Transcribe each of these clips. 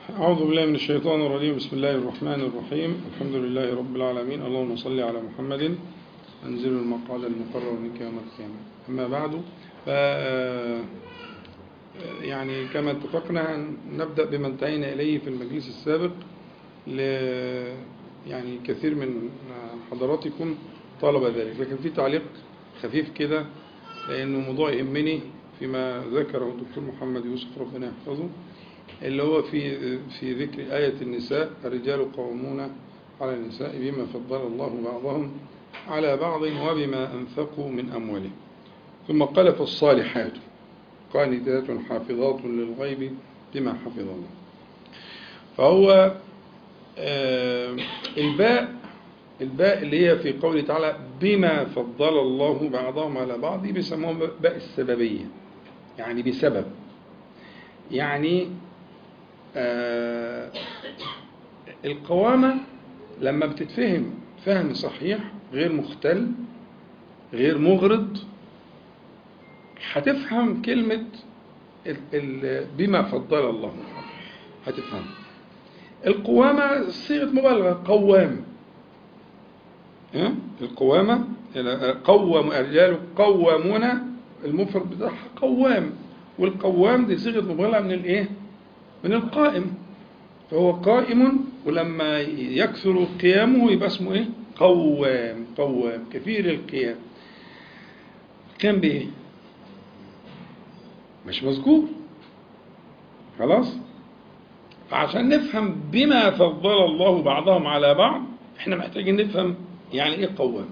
أعوذ بالله من الشيطان الرجيم بسم الله الرحمن الرحيم الحمد لله رب العالمين اللهم صل على محمد أنزل المقعد المقرر منك يوم القيامة أما بعد ف يعني كما اتفقنا نبدأ بما انتهينا إليه في المجلس السابق ل يعني كثير من حضراتكم طلب ذلك لكن في تعليق خفيف كده لأنه موضوع يهمني فيما ذكره الدكتور محمد يوسف ربنا يحفظه اللي هو في في ذكر آية النساء الرجال قوامون على النساء بما فضل الله بعضهم على بعض وبما أنفقوا من أموالهم ثم قال فالصالحات قانتات حافظات للغيب بما حفظ الله فهو آه الباء الباء اللي هي في قوله تعالى بما فضل الله بعضهم على بعض بيسموها باء السببية يعني بسبب يعني آه القوامة لما بتتفهم فهم صحيح غير مختل غير مغرض هتفهم كلمة ال ال بما فضل الله هتفهم القوامة صيغة مبالغة قوام القوامة قوم الرجال قوامون المفرد بتاعها قوام والقوام دي صيغة مبالغة من الايه؟ من القائم فهو قائم ولما يكثر قيامه يبقى اسمه ايه؟ قوام قوام كثير القيام كان بايه؟ مش مذكور خلاص؟ فعشان نفهم بما فضل الله بعضهم على بعض احنا محتاجين نفهم يعني ايه قوام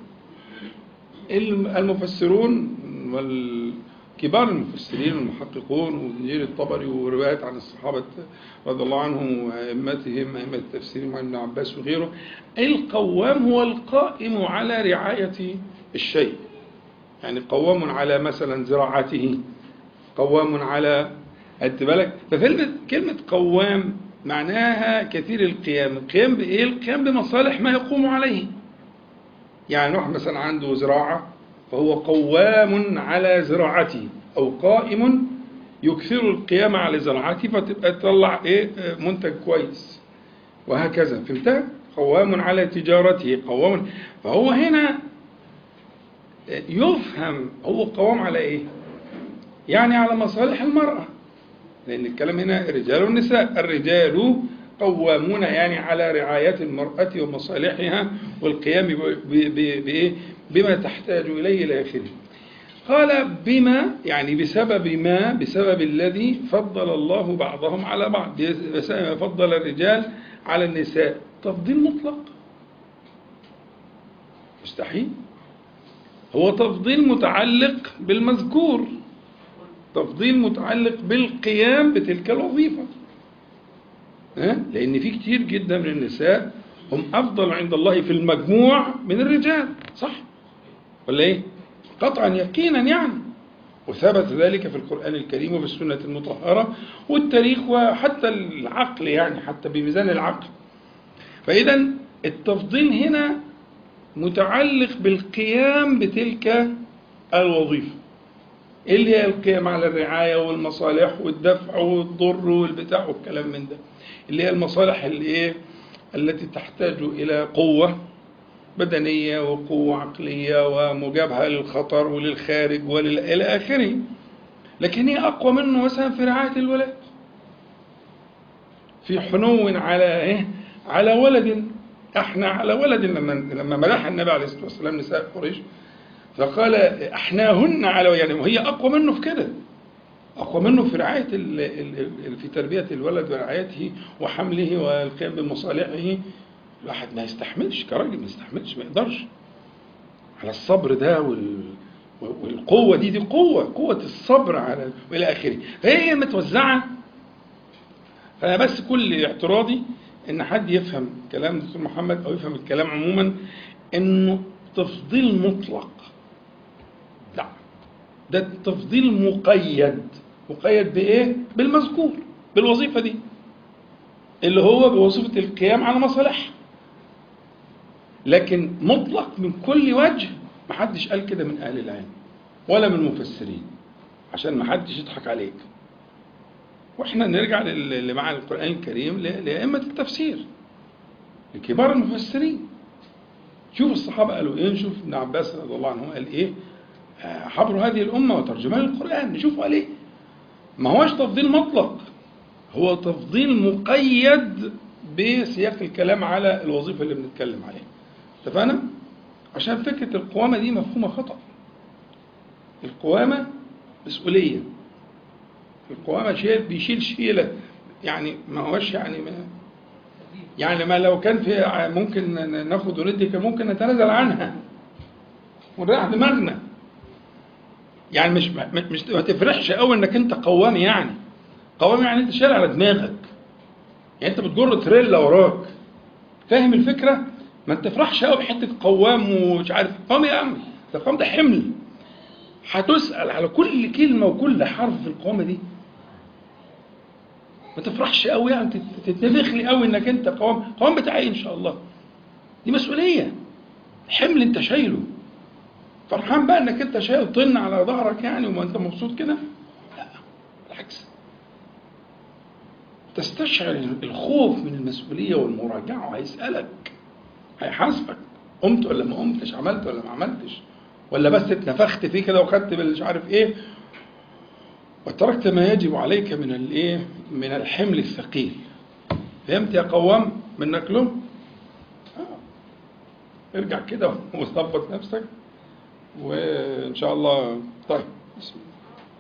المفسرون والكبار المفسرين والمحققون وانجيل الطبري وروايات عن الصحابه رضي الله عنهم وائمتهم ائمه التفسير عن ابن عباس وغيره القوام هو القائم على رعايه الشيء يعني قوام على مثلا زراعته قوام على خدت بالك فكلمه قوام معناها كثير القيام القيام بايه القيام بمصالح ما يقوم عليه يعني واحد مثلا عنده زراعة فهو قوام على زراعته أو قائم يكثر القيام على زراعته فتبقى تطلع إيه منتج كويس وهكذا فهمت قوام على تجارته قوام فهو هنا يفهم هو قوام على إيه يعني على مصالح المرأة لأن الكلام هنا الرجال والنساء الرجال قوامون يعني على رعاية المرأة ومصالحها والقيام بإيه بما تحتاج إليه إلى آخره قال بما يعني بسبب ما بسبب الذي فضل الله بعضهم على بعض بسبب ما فضل الرجال على النساء تفضيل مطلق مستحيل هو تفضيل متعلق بالمذكور تفضيل متعلق بالقيام بتلك الوظيفه لأن في كتير جدا من النساء هم أفضل عند الله في المجموع من الرجال صح ولا إيه قطعا يقينا يعني وثبت ذلك في القرآن الكريم وفي السنة المطهرة والتاريخ وحتى العقل يعني حتى بميزان العقل فإذا التفضيل هنا متعلق بالقيام بتلك الوظيفة اللي هي القيام على الرعاية والمصالح والدفع والضر والبتاع والكلام من ده اللي هي المصالح اللي ايه التي تحتاج إلى قوة بدنية وقوة عقلية ومجابهة للخطر وللخارج إلى آخره لكن هي أقوى منه مثلا في رعاية الولد في حنو على إيه على ولد احنا على ولد لما لما مدح النبي عليه الصلاه والسلام نساء قريش فقال احناهن على يعني وهي اقوى منه في كده اقوى منه في رعايه ال ال في تربيه الولد ورعايته وحمله والقيام بمصالحه الواحد ما يستحملش كراجل ما يستحملش ما يقدرش على الصبر ده وال والقوه دي دي قوه قوه الصبر على والى اخره فهي متوزعه فانا بس كل اعتراضي ان حد يفهم كلام الدكتور محمد او يفهم الكلام عموما انه تفضيل مطلق لا ده تفضيل مقيد مقيد بايه بالمذكور بالوظيفه دي اللي هو بوظيفه القيام على مصالحها لكن مطلق من كل وجه محدش قال كده من اهل العلم ولا من المفسرين عشان محدش يضحك عليك واحنا نرجع لل- لمعنى القرآن الكريم ل- لأئمة التفسير لكبار المفسرين شوف الصحابة قالوا ايه نشوف ابن عباس رضي الله عنه قال ايه آه، حبر هذه الأمة وترجمان القرآن نشوف قال ايه ما هوش تفضيل مطلق هو تفضيل مقيد بسياق الكلام على الوظيفة اللي بنتكلم عليها اتفقنا؟ عشان فكرة القوامة دي مفهومة خطأ القوامة مسؤولية القوامة شيء بيشيل شيلة يعني ما هوش يعني ما يعني ما لو كان في ع- ممكن ن- ناخد وندي كان ممكن نتنازل عنها ونريح دماغنا يعني مش ما- مش ما تفرحش قوي انك انت قوام يعني قوام يعني انت شايل على دماغك يعني انت بتجر تريلا وراك فاهم الفكره ما تفرحش قوي بحته قوام ومش عارف قوام يا عم ده القوام ده حمل هتسال على كل كلمه وكل حرف في القوامه دي ما تفرحش قوي يعني تت- تتنفخ لي قوي انك انت قوام قوام بتاع ايه ان شاء الله دي مسؤوليه حمل انت شايله فرحان بقى انك انت شايل طن على ظهرك يعني وما انت مبسوط كده لا بالعكس تستشعر الخوف من المسؤوليه والمراجعه وهيسالك هيحاسبك قمت ولا ما قمتش عملت ولا ما عملتش ولا بس اتنفخت فيه كده وخدت مش عارف ايه وتركت ما يجب عليك من الايه من الحمل الثقيل فهمت يا قوام منك له آه. ارجع كده وظبط نفسك وان شاء الله طيب بسم الله.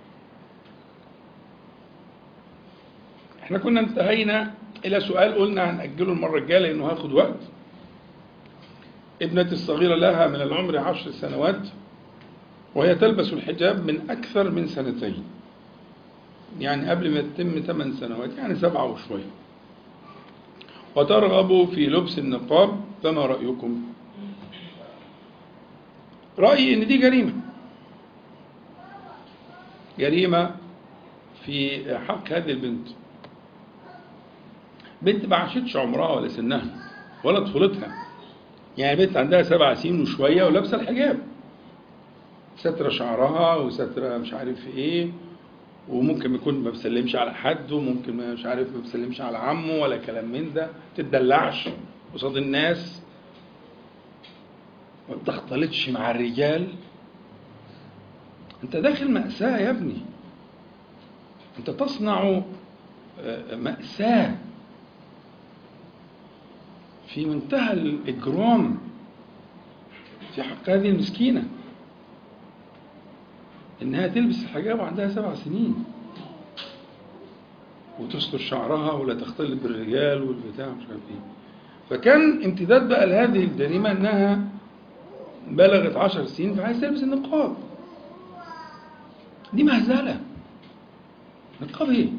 احنا كنا انتهينا الى سؤال قلنا هنأجله المرة الجاية لانه هياخد وقت ابنتي الصغيرة لها من العمر عشر سنوات وهي تلبس الحجاب من أكثر من سنتين يعني قبل ما تتم ثمان سنوات يعني سبعة وشوية وترغب في لبس النقاب فما رأيكم رأيي إن دي جريمة جريمة في حق هذه البنت بنت ما عاشتش عمرها ولا سنها ولا طفولتها يعني بنت عندها سبع سنين وشوية ولابسة الحجاب سترة شعرها وسترة مش عارف ايه وممكن يكون ما بسلمش على حد وممكن ما مش عارف ما بسلمش على عمه ولا كلام من ده تتدلعش قصاد الناس ما بتختلطش مع الرجال انت داخل مأساة يا ابني انت تصنع آه، مأساة في منتهى الإجرام في حق هذه المسكينة إنها تلبس الحجاب وعندها سبع سنين وتستر شعرها ولا تختلط بالرجال والبتاع مش عارف ايه فكان امتداد بقى لهذه الجريمة إنها بلغت عشر سنين فعايز تلبس النقاب دي مهزلة نقاب ايه؟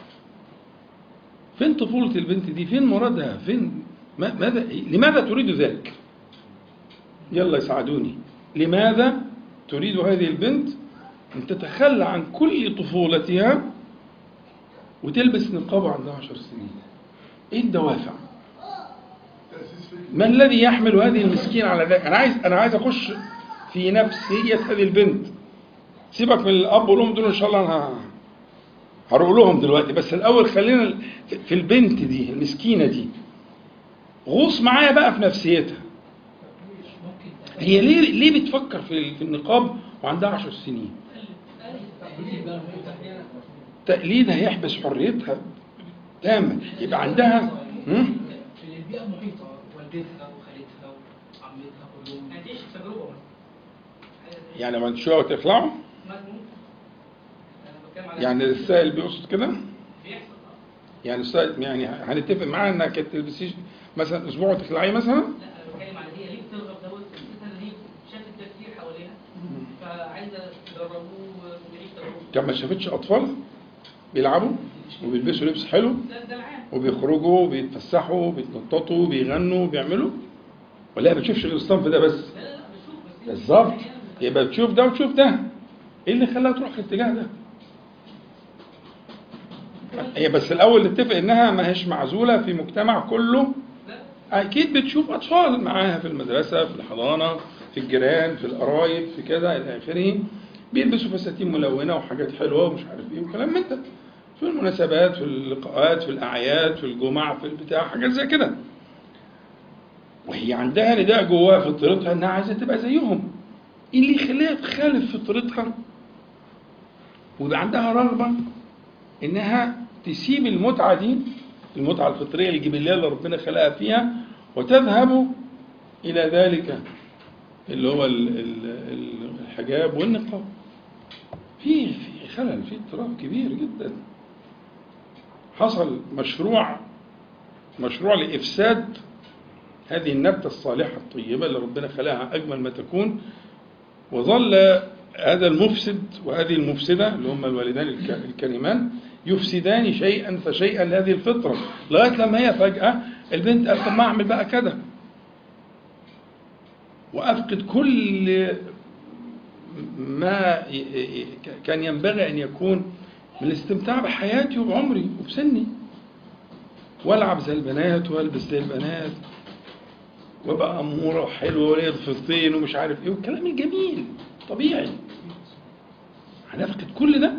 فين طفولة البنت دي؟ فين مرادها؟ فين ما- ماذا لماذا تريد ذلك؟ يلا يساعدوني لماذا تريد هذه البنت أن تتخلى عن كل طفولتها وتلبس نقاب عندها عشر سنين ايه الدوافع ما الذي يحمل هذه المسكين على ذلك انا عايز انا عايز اخش في نفسيه هذه البنت سيبك من الاب والام دول ان شاء الله انا هروح لهم دلوقتي بس الاول خلينا في البنت دي المسكينه دي غوص معايا بقى في نفسيتها هي ليه ليه بتفكر في في النقاب وعندها عشر سنين تقليد هيحبس حريتها تاما يبقى عندها هم؟ في البيئة المحيطة والدتها وخالتها وعمتها كلهم هتعيش تجربة مثلا يعني ما شويه وتخلعوا انا بتكلم على يعني السائل بيقصد كده بيحصل يعني السائل يعني هنتفق معاه انك ما تلبسيش مثلا اسبوع وتخلعي مثلا لا انا بتكلم على هي ليه بترغب دوت نفسها ان هي شافت تفكير حواليها فعايزه تجربوه وتعيش تجربه كان ما شافتش اطفال بيلعبوا وبيلبسوا لبس حلو ده ده العام وبيخرجوا وبيتفسحوا وبيتنططوا وبيغنوا وبيعملوا ولا هي ما بتشوفش غير الصنف ده بس لا لا لا بشوف بس هي- بالظبط هي- يبقى بتشوف ده وتشوف ده ايه اللي خلاها تروح في الاتجاه ده هي بس الاول نتفق انها ما هيش معزوله في مجتمع كله لا اكيد بتشوف اطفال معاها في المدرسه في الحضانه في الجيران في القرايب في كذا الى اخره بيلبسوا فساتين ملونه وحاجات حلوه ومش عارف ايه وكلام من ده في المناسبات في اللقاءات في الأعياد في الجمعة في البتاع حاجات زي كده وهي عندها نداء جواها في فطرتها انها عايزه تبقى زيهم ايه اللي يخليها تخالف فطرتها ويبقى عندها رغبه انها تسيب المتعه دي المتعه الفطريه الجبليه اللي ربنا خلقها فيها وتذهب الى ذلك اللي هو ال- ال- ال- الحجاب والنقاب في في خلل في اضطراب كبير جدا حصل مشروع مشروع لافساد هذه النبتة الصالحة الطيبة اللي ربنا خلقها أجمل ما تكون وظل هذا المفسد وهذه المفسدة اللي هم الوالدان الك- الكريمان يفسدان شيئا فشيئا لهذه الفطرة لغاية لما هي فجأة البنت قالت طب ما أعمل بقى كده وأفقد كل ما ي- ي- كان ينبغي أن يكون من الاستمتاع بحياتي وبعمري وبسني والعب زي البنات والبس زي البنات وابقى اموره وحلوه وليا ضفيرتين ومش عارف ايه والكلام الجميل طبيعي هنفقد كل ده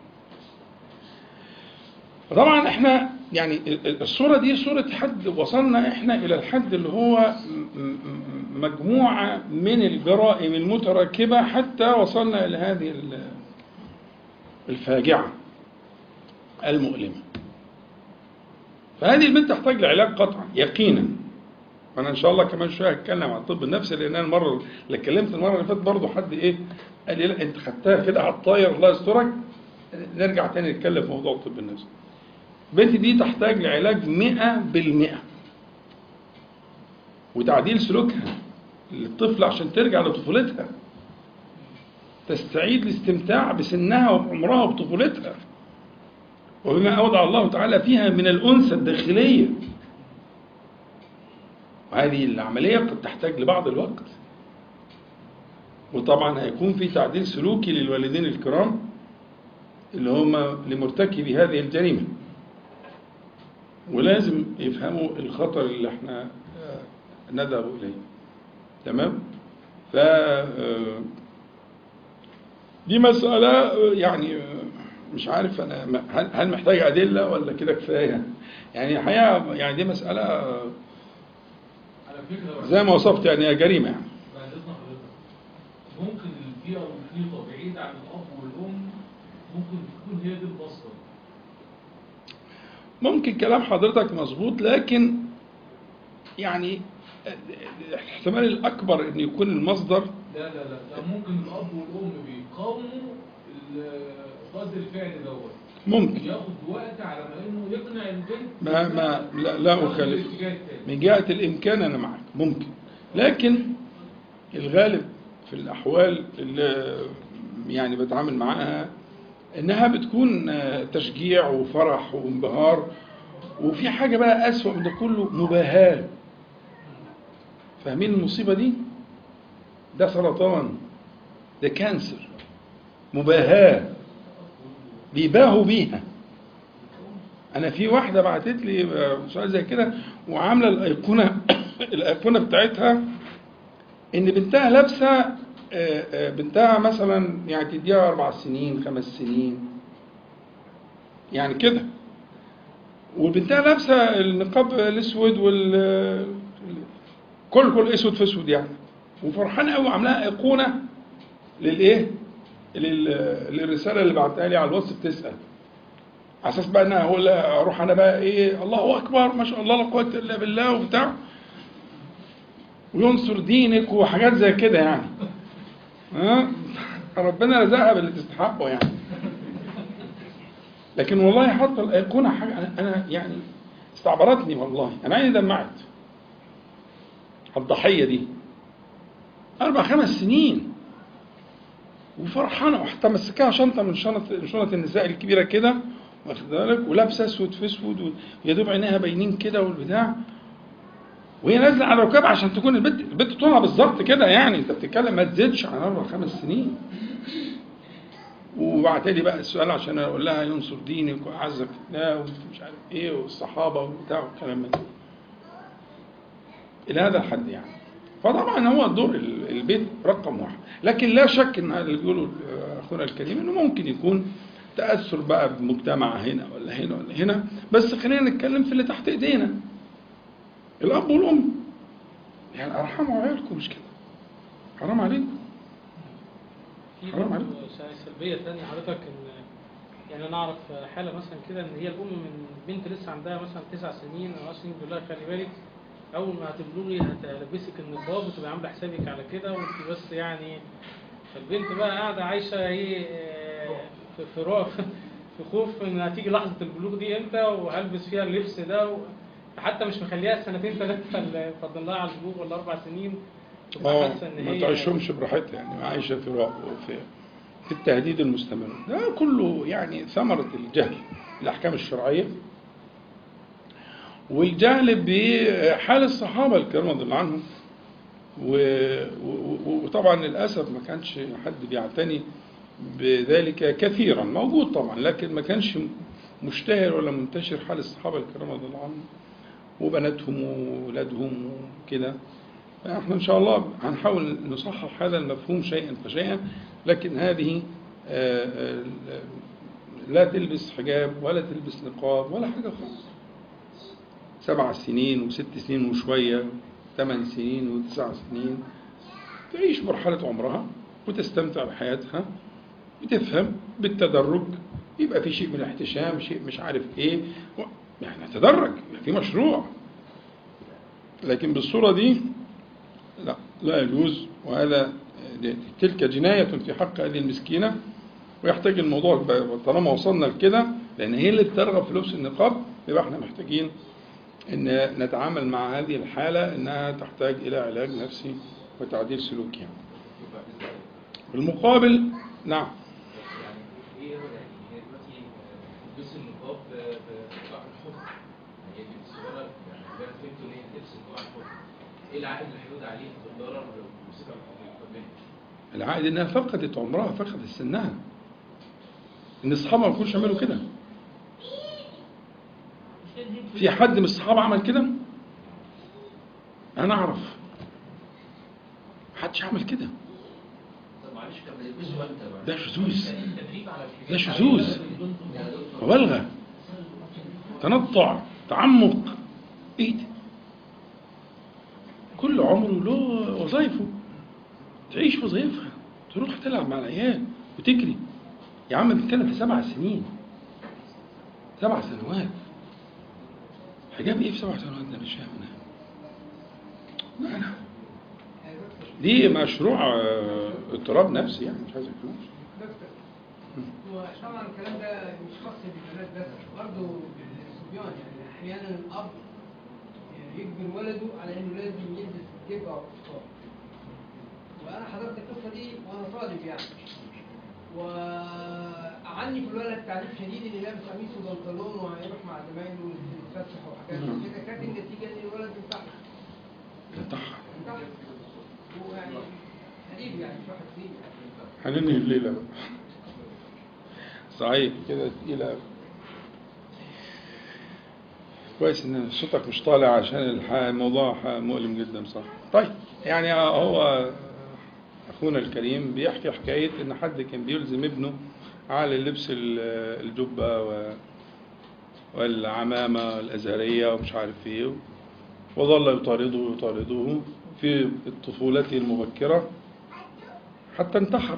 طبعا احنا يعني الصوره دي صوره حد وصلنا احنا الى الحد اللي هو م- م- مجموعه من الجرائم المتراكبه حتى وصلنا الى هذه ال- الفاجعه المؤلمه فهذه البنت تحتاج لعلاج قطعا يقينا وانا ان شاء الله كمان شويه هتكلم عن الطب النفسي لان انا المره اللي اتكلمت المره اللي فاتت برضه حد ايه قال لي لا انت خدتها كده على الطاير الله يسترك نرجع تاني نتكلم في موضوع الطب النفسي البنت دي تحتاج لعلاج 100% وتعديل سلوكها للطفل عشان ترجع لطفولتها تستعيد الاستمتاع بسنها وبعمرها وبطفولتها وبما أودع الله تعالى فيها من الأنثى الداخلية وهذه العملية قد تحتاج لبعض الوقت وطبعا هيكون في تعديل سلوكي للوالدين الكرام اللي هم لمرتكبي هذه الجريمة ولازم يفهموا الخطر اللي احنا آه، نذهب إليه تمام ف آه، دي مسألة آه، يعني آه، مش عارف أنا م- هل هل محتاج أدلة ولا كده كفاية يعني الحقيقة يعني دي مسألة آه، على فكرة زي ما وصفت يعني هي جريمة يعني بعد إذن حضرتك ممكن البيئة المحيطة بعيدة عن الأب والأم ممكن تكون هي دي المصدر ممكن كلام حضرتك مظبوط لكن يعني الاحتمال الأكبر أن يكون المصدر لا لا لا ده ممكن الأب والأم بيقاوموا ال- رد الفعل دوت ممكن ياخد وقت على ما إنه يقنع البنت ما ما لا, لا تاخد أخالف الاتجاه التاني. من جهة الإمكان أنا معك ممكن لكن الغالب في الأحوال اللي يعني بتعامل معاها إنها بتكون آه، تشجيع وفرح وانبهار وفي حاجة بقى أسوأ من ده كله مباهاة فاهمين المصيبة دي؟ ده سرطان ده كانسر مباهاة بيباهوا بيها انا في واحده بعتت لي سؤال زي كده وعامله الايقونه الايقونه بتاعتها ان بنتها لابسه آه، آه، بنتها مثلا يعني تديها اربع سنين خمس سنين يعني كده وبنتها لابسه النقاب الاسود وال كل كل اسود في اسود يعني وفرحانه قوي عاملاها ايقونه للايه؟ لل- للرساله اللي بعتها لي على الواتس بتسال على اساس بقى ان انا هقول لها اروح انا بقى ايه الله اكبر ما شاء الله لا قوه الا بالله وبتاع وينصر دينك وحاجات زي كده يعني ها ربنا رزقها باللي تستحقه يعني لكن والله حاطه الايقونه حاجه أنا- انا يعني استعبرتني والله انا عيني دمعت الضحيه دي اربع خمس سنين وفرحانه وحتى مسكها شنطه من شنط من شنط النساء الكبيره كده واخد بالك ولابسه اسود في اسود ويا دوب عينيها باينين كده والبتاع وهي نازله على ركاب عشان تكون البنت البنت طولها بالظبط كده يعني انت بتتكلم ما تزيدش عن اربع خمس سنين وبعت لي بقى السؤال عشان اقول لها ينصر دينك واعزك الله ومش عارف ايه والصحابه والبتاع والكلام من ده الى هذا الحد يعني فطبعا هو دور ال- البيت رقم واحد لكن لا شك ان اللي بيقوله اخونا الكريم انه ممكن يكون تاثر بقى بمجتمع هنا ولا هنا ولا هنا بس خلينا نتكلم في اللي تحت ايدينا الاب والام يعني ارحموا عيالكم مش كده حرام عليكم في حرام برضه عليك. س- سلبيه ثانيه حضرتك ان يعني انا اعرف حاله مثلا كده ان هي الام من بنت لسه عندها مثلا تسع سنين او 10 سنين تقول لها خلي بالك اول ما هتبلغي هتلبسك النقاب وتبقى عامله حسابك على كده وانت بس يعني فالبنت بقى قاعده عايشه ايه آه، في في رعب في خوف ان هتيجي لحظه البلوغ دي امتى وهلبس فيها اللبس ده و... حتى مش مخليها سنتين ثلاثه اللي فاضل لها على البلوغ ولا اربع سنين تبقى اه حاسه ان ما هي تعيشهمش براحتها يعني عايشه في رعب وفي في التهديد المستمر ده كله يعني ثمره الجهل الاحكام الشرعيه والجهل بحال الصحابه الكرام رضي الله عنهم و- و- وطبعا للاسف ما كانش حد بيعتني بذلك كثيرا موجود طبعا لكن ما كانش مشتهر ولا منتشر حال الصحابه الكرام رضي الله عنهم وبناتهم وولادهم وكده احنا ان شاء الله هنحاول نصحح هذا المفهوم شيئا فشيئا لكن هذه آه، آه، لا تلبس حجاب ولا تلبس نقاب ولا حاجه خالص سبع سنين وست سنين وشويه ثمان سنين وتسع سنين تعيش مرحله عمرها وتستمتع بحياتها وتفهم بالتدرج يبقى في شيء من الاحتشام شيء مش عارف ايه و- يعني نتدرج يبقى في مشروع لكن بالصوره دي لا لا يجوز وهذا تلك جناية في حق هذه المسكينة ويحتاج الموضوع ب- طالما وصلنا لكده لأن هي اللي بترغب في لبس النقاب يبقى احنا محتاجين أن نتعامل مع هذه الحالة أنها تحتاج إلى علاج نفسي وتعديل سلوكي يعني. بالمقابل نعم يعني ايه هو يعني هي دلوقتي تلبس النقاب بقطع الحب يعني هي دي الصغيره يعني اللي انا فهمته ان هي تلبس النقاب عن حب ايه العائد اللي هيعود عليه في الضرر والموسيقى الحب العائد أنها فقدت عمرها فقدت سنها إن أصحابها ما يكونوش يعملوا كده في حد من الصحابة عمل كده؟ أنا أعرف محدش عمل كده طب معلش كان بيلبسوا امتى بقى؟ ده شذوذ التدريب على الحجاب ده شذوذ يا دكتور مبالغة تنطع تعمق ايه ده؟ كل عمره له وظائفه تعيش وظائفها تروح تلعب مع العيال وتجري يا عم بنتكلم في سبع سنين سبع سنوات حجاب ايه في سبع سنوات ده مش فاهم انا لا لا دي مشروع آه، اضطراب نفسي يعني مش عايز فلوس هو طبعا الكلام ده مش خاص بالبنات بس برضه بالصبيان يعني احيانا الاب يجبر ولده على انه لازم يلبس كبه وقفطان وانا حضرت القصه دي وانا طالب يعني وعني في الولد تعريف شديد اني لابس قميص وبنطلون وهيروح مع زمايله يتفسح وحاجات زي كده كانت النتيجه ان الولد انتحر انتحر انتحر ويعني قريب يعني مش واحد فيه يعني هننهي الليلة بقى صحيح كده تقيلة أوي. كويس ان صوتك مش طالع عشان الح- الموضوع ح- مؤلم جدا صح طيب يعني هو اخونا الكريم بيحكي حكاية ان حد كان بيلزم ابنه على لبس ال- الجبة و- والعمامة الأزهرية ومش عارف ايه وظل يطارده ويطارده في طفولته المبكرة حتى انتحر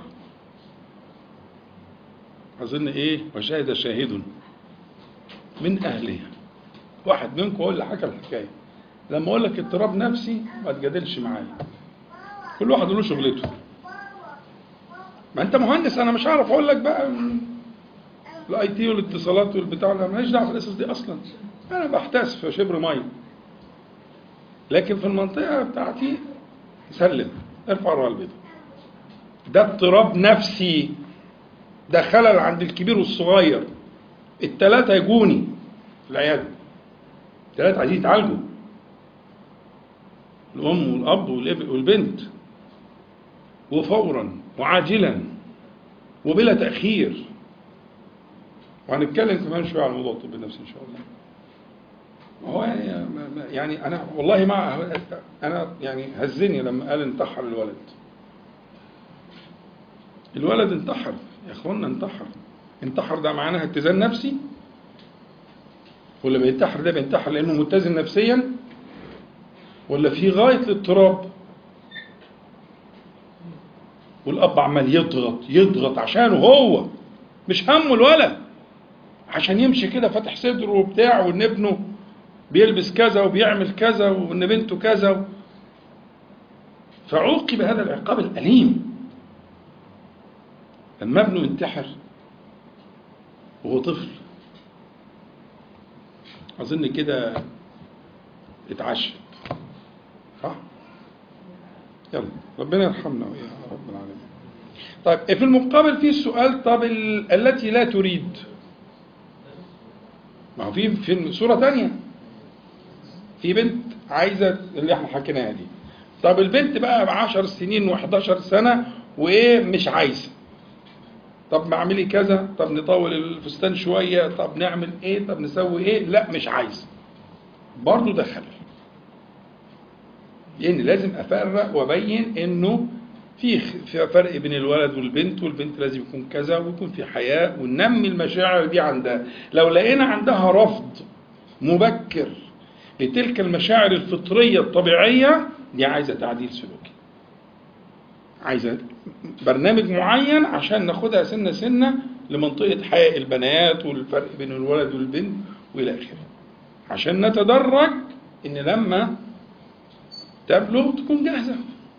أظن إيه وشاهد شاهد من أهلها واحد منكم هو اللي حكى الحكاية لما أقول لك اضطراب نفسي ما تجادلش معايا كل واحد له شغلته ما أنت مهندس أنا مش هعرف أقول لك بقى الاي تي والاتصالات والبتاع انا ماليش دعوه بالقصص دي اصلا انا بحتاس في شبر ميه لكن في المنطقه بتاعتي سلم ارفع الرايه البيضاء ده اضطراب نفسي ده خلل عند الكبير والصغير التلاتة يجوني في العيادة التلاتة عايزين يتعالجوا الأم والأب والإب- والبنت وفورا وعاجلا وبلا تأخير وهنتكلم كمان شوية عن موضوع الطب النفسي إن شاء الله هو يعني ما- ما- يعني أنا والله مع أنا يعني هزني لما قال انتحر الولد الولد انتحر يا اخوانا انتحر انتحر ده معناها اتزان نفسي ولا بينتحر ده بينتحر لانه متزن نفسيا ولا في غايه الاضطراب والاب عمال يضغط يضغط عشانه هو مش همه الولد عشان يمشي كده فاتح صدره وبتاع وان ابنه بيلبس كذا وبيعمل كذا وان بنته كذا فعوقب هذا العقاب الاليم لما ابنه ينتحر وهو طفل اظن كده اتعشت صح يلا ربنا يرحمنا ويا رب العالمين طيب في المقابل في السؤال طب ال- التي لا تريد ما هو في في صورة تانية في بنت عايزة اللي احنا حكيناها دي طب البنت بقى بعشر سنين و11 سنة وايه مش عايزة طب ما اعملي كذا طب نطول الفستان شوية طب نعمل ايه طب نسوي ايه لا مش عايزة برضو ده خلل لان لازم افرق وابين انه في خ- في فرق بين الولد والبنت والبنت لازم يكون كذا ويكون في حياء وننمي المشاعر دي عندها لو لقينا عندها رفض مبكر لتلك المشاعر الفطرية الطبيعية دي عايزة تعديل سلوكي عايزة برنامج معين عشان ناخدها سنة سنة لمنطقة حياء البنات والفرق بين الولد والبنت وإلى آخره عشان نتدرج إن لما تبلغ تكون جاهزة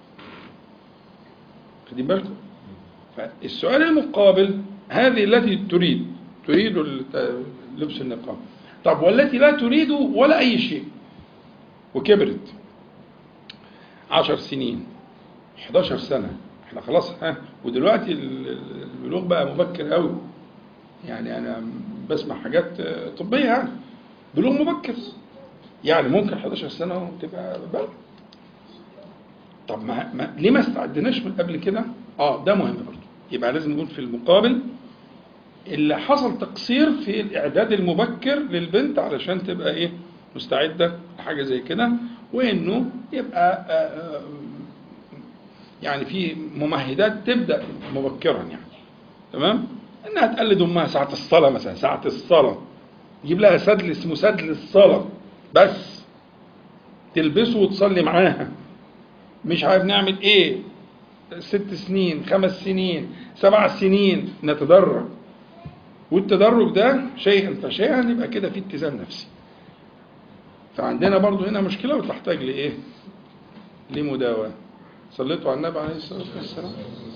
خدين بالكم فالسؤال المقابل هذه التي تريد تريد الت- لبس النقاب طب والتي لا تريد ولا أي شيء وكبرت عشر سنين 11 سنة احنا خلاص ها ودلوقتي ال- ال- البلوغ بقى مبكر قوي يعني انا بسمع حاجات آه، طبية يعني بلوغ مبكر يعني ممكن 11 سنة وتبقى بلغ طب ما, ما ليه ما استعدناش من قبل كده؟ اه ده مهم برضه يبقى لازم نقول في المقابل اللي حصل تقصير في الاعداد المبكر للبنت علشان تبقى ايه مستعده لحاجه زي كده وانه يبقى آه، آه، يعني في ممهدات تبدا مبكرا يعني تمام انها تقلد امها ساعه الصلاه مثلا ساعه الصلاه يجيب لها سدل اسمه سدل الصلاه بس تلبسه وتصلي معاها مش عارف نعمل ايه ست سنين خمس سنين سبع سنين نتدرج والتدرج ده شيئا فشيئا يبقى كده في اتزان نفسي فعندنا برضو هنا مشكلة وتحتاج لإيه لمداواة صليتوا على النبي عليه الصلاة والسلام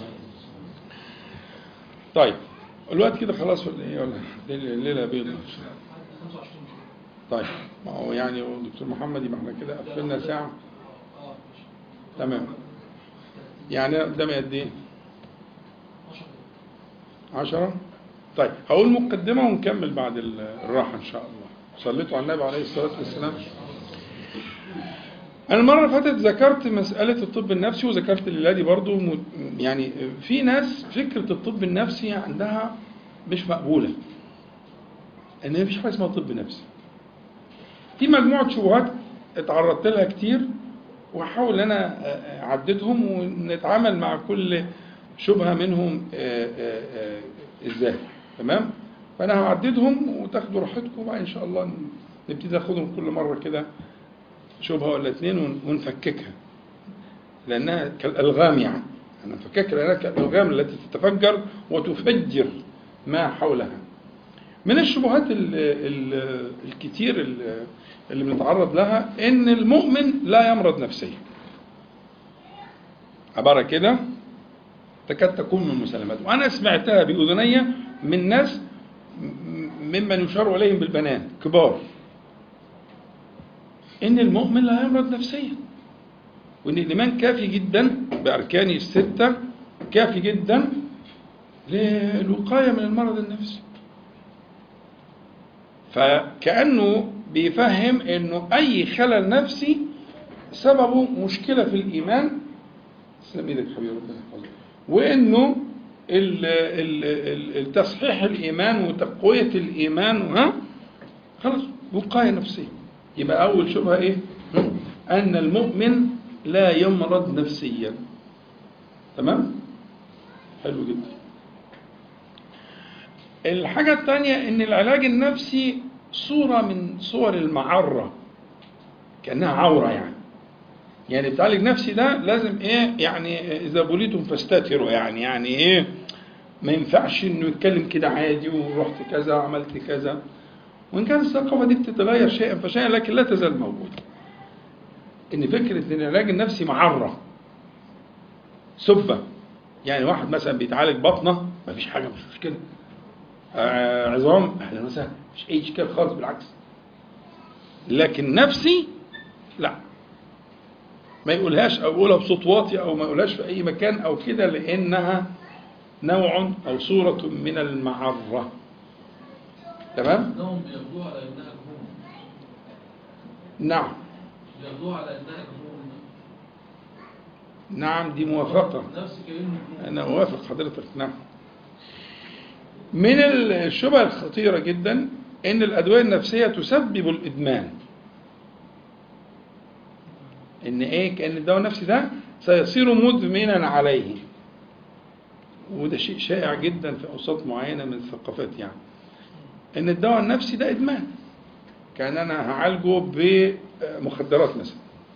طيب الوقت كده خلاص ولا ايه ولا الليلة الليلة بيضة طيب ما هو يعني دكتور محمد يبقى احنا كده قفلنا ساعة تمام يعني قدامي قد ايه؟ عشرة طيب هقول مقدمة ونكمل بعد ال- الراحة إن شاء الله صليتوا على النبي عليه الصلاة والسلام أنا المرة اللي فاتت ذكرت مسألة الطب النفسي وذكرت الليلة دي برضو م- يعني في ناس فكرة الطب النفسي عندها مش مقبولة إن مفيش حاجة اسمها طب نفسي في مجموعة شبهات اتعرضت لها كتير وأحاول إن أنا أعددهم ونتعامل مع كل شبهة منهم آه، آه، آه، إزاي تمام فأنا هعددهم وتاخدوا راحتكم وبعدين إن شاء الله نبتدي ناخدهم كل مرة كده شبهة ولا اتنين ون- ونفككها لأنها كالألغام يعني أنا فكك لأنها كالألغام التي تتفجر وتفجر ما حولها من الشبهات ال ال الكتير ال- اللي بنتعرض لها ان المؤمن لا يمرض نفسيا عبارة كده تكاد تكون من مسلمات وانا سمعتها باذني من ناس م- ممن يشار اليهم بالبنان كبار ان المؤمن لا يمرض نفسيا وان الايمان كافي جدا باركانه السته كافي جدا للوقايه من المرض النفسي فكأنه بيفهم انه اي خلل نفسي سببه مشكلة في الايمان تسلم ايدك حبيبي ربنا يحفظك وانه ال- ال- ال- التصحيح الايمان وتقوية الايمان ها خلاص وقاية نفسية يبقى اول شبهة ايه هم؟ ان المؤمن لا يمرض نفسيا تمام حلو جدا الحاجة الثانية إن العلاج النفسي صورة من صور المعرة كأنها عورة يعني يعني بتعالج نفسي ده لازم إيه يعني إذا بليتم فاستتروا يعني يعني إيه ما ينفعش إنه يتكلم كده عادي ورحت كذا وعملت كذا وإن كانت الثقافة دي بتتغير شيئا فشيئا لكن لا تزال موجودة إن فكرة إن العلاج النفسي معرة سبة يعني واحد مثلا بيتعالج بطنه مفيش حاجة مش مشكلة آه، عظام اهلا وسهلا مش اي اشكال خالص بالعكس لكن نفسي لا ما يقولهاش او يقولها بصوت واطي او ما يقولهاش في اي مكان او كده لانها نوع او صورة من المعرة تمام انهم بياخدوها على انها جنون نعم بياخدوها على انها جنون نعم دي موافقة نفس كانه جنون أنا أوافق حضرتك نعم من الشبه الخطيرة جدا إن الأدوية النفسية تسبب الإدمان إن إيه كأن الدواء النفسي ده سيصير مدمنا عليه وده شيء شائع جدا في أوساط معينة من الثقافات يعني إن الدواء النفسي ده إدمان كان أنا هعالجه بمخدرات مثلا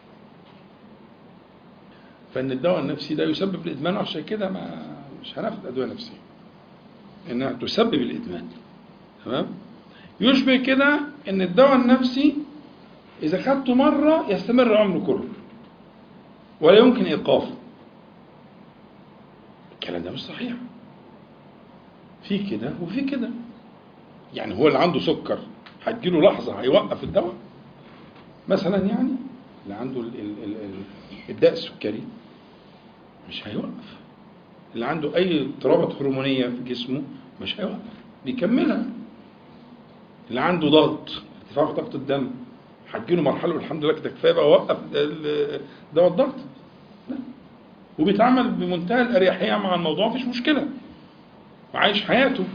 فان الدواء النفسي ده يسبب الادمان عشان كده ما مش هناخد ادويه نفسيه انها تسبب الادمان تمام يشبه كده ان الدواء النفسي اذا خدته مره يستمر عمره كله ولا يمكن ايقافه الكلام ده مش صحيح في كده وفي كده يعني هو اللي عنده سكر هتجيله لحظه هيوقف الدواء مثلا يعني اللي عنده ال ال ال ال الداء السكري مش هيوقف اللي عنده اي اضطرابات هرمونيه في جسمه مش هيوقف بيكملها اللي عنده ضغط ارتفاع في ضغط الدم هتجيله مرحله والحمد لله كده كفايه بقى وقف ال- دواء الضغط لا وبيتعامل بمنتهى الاريحيه مع الموضوع مفيش مشكله وعايش حياته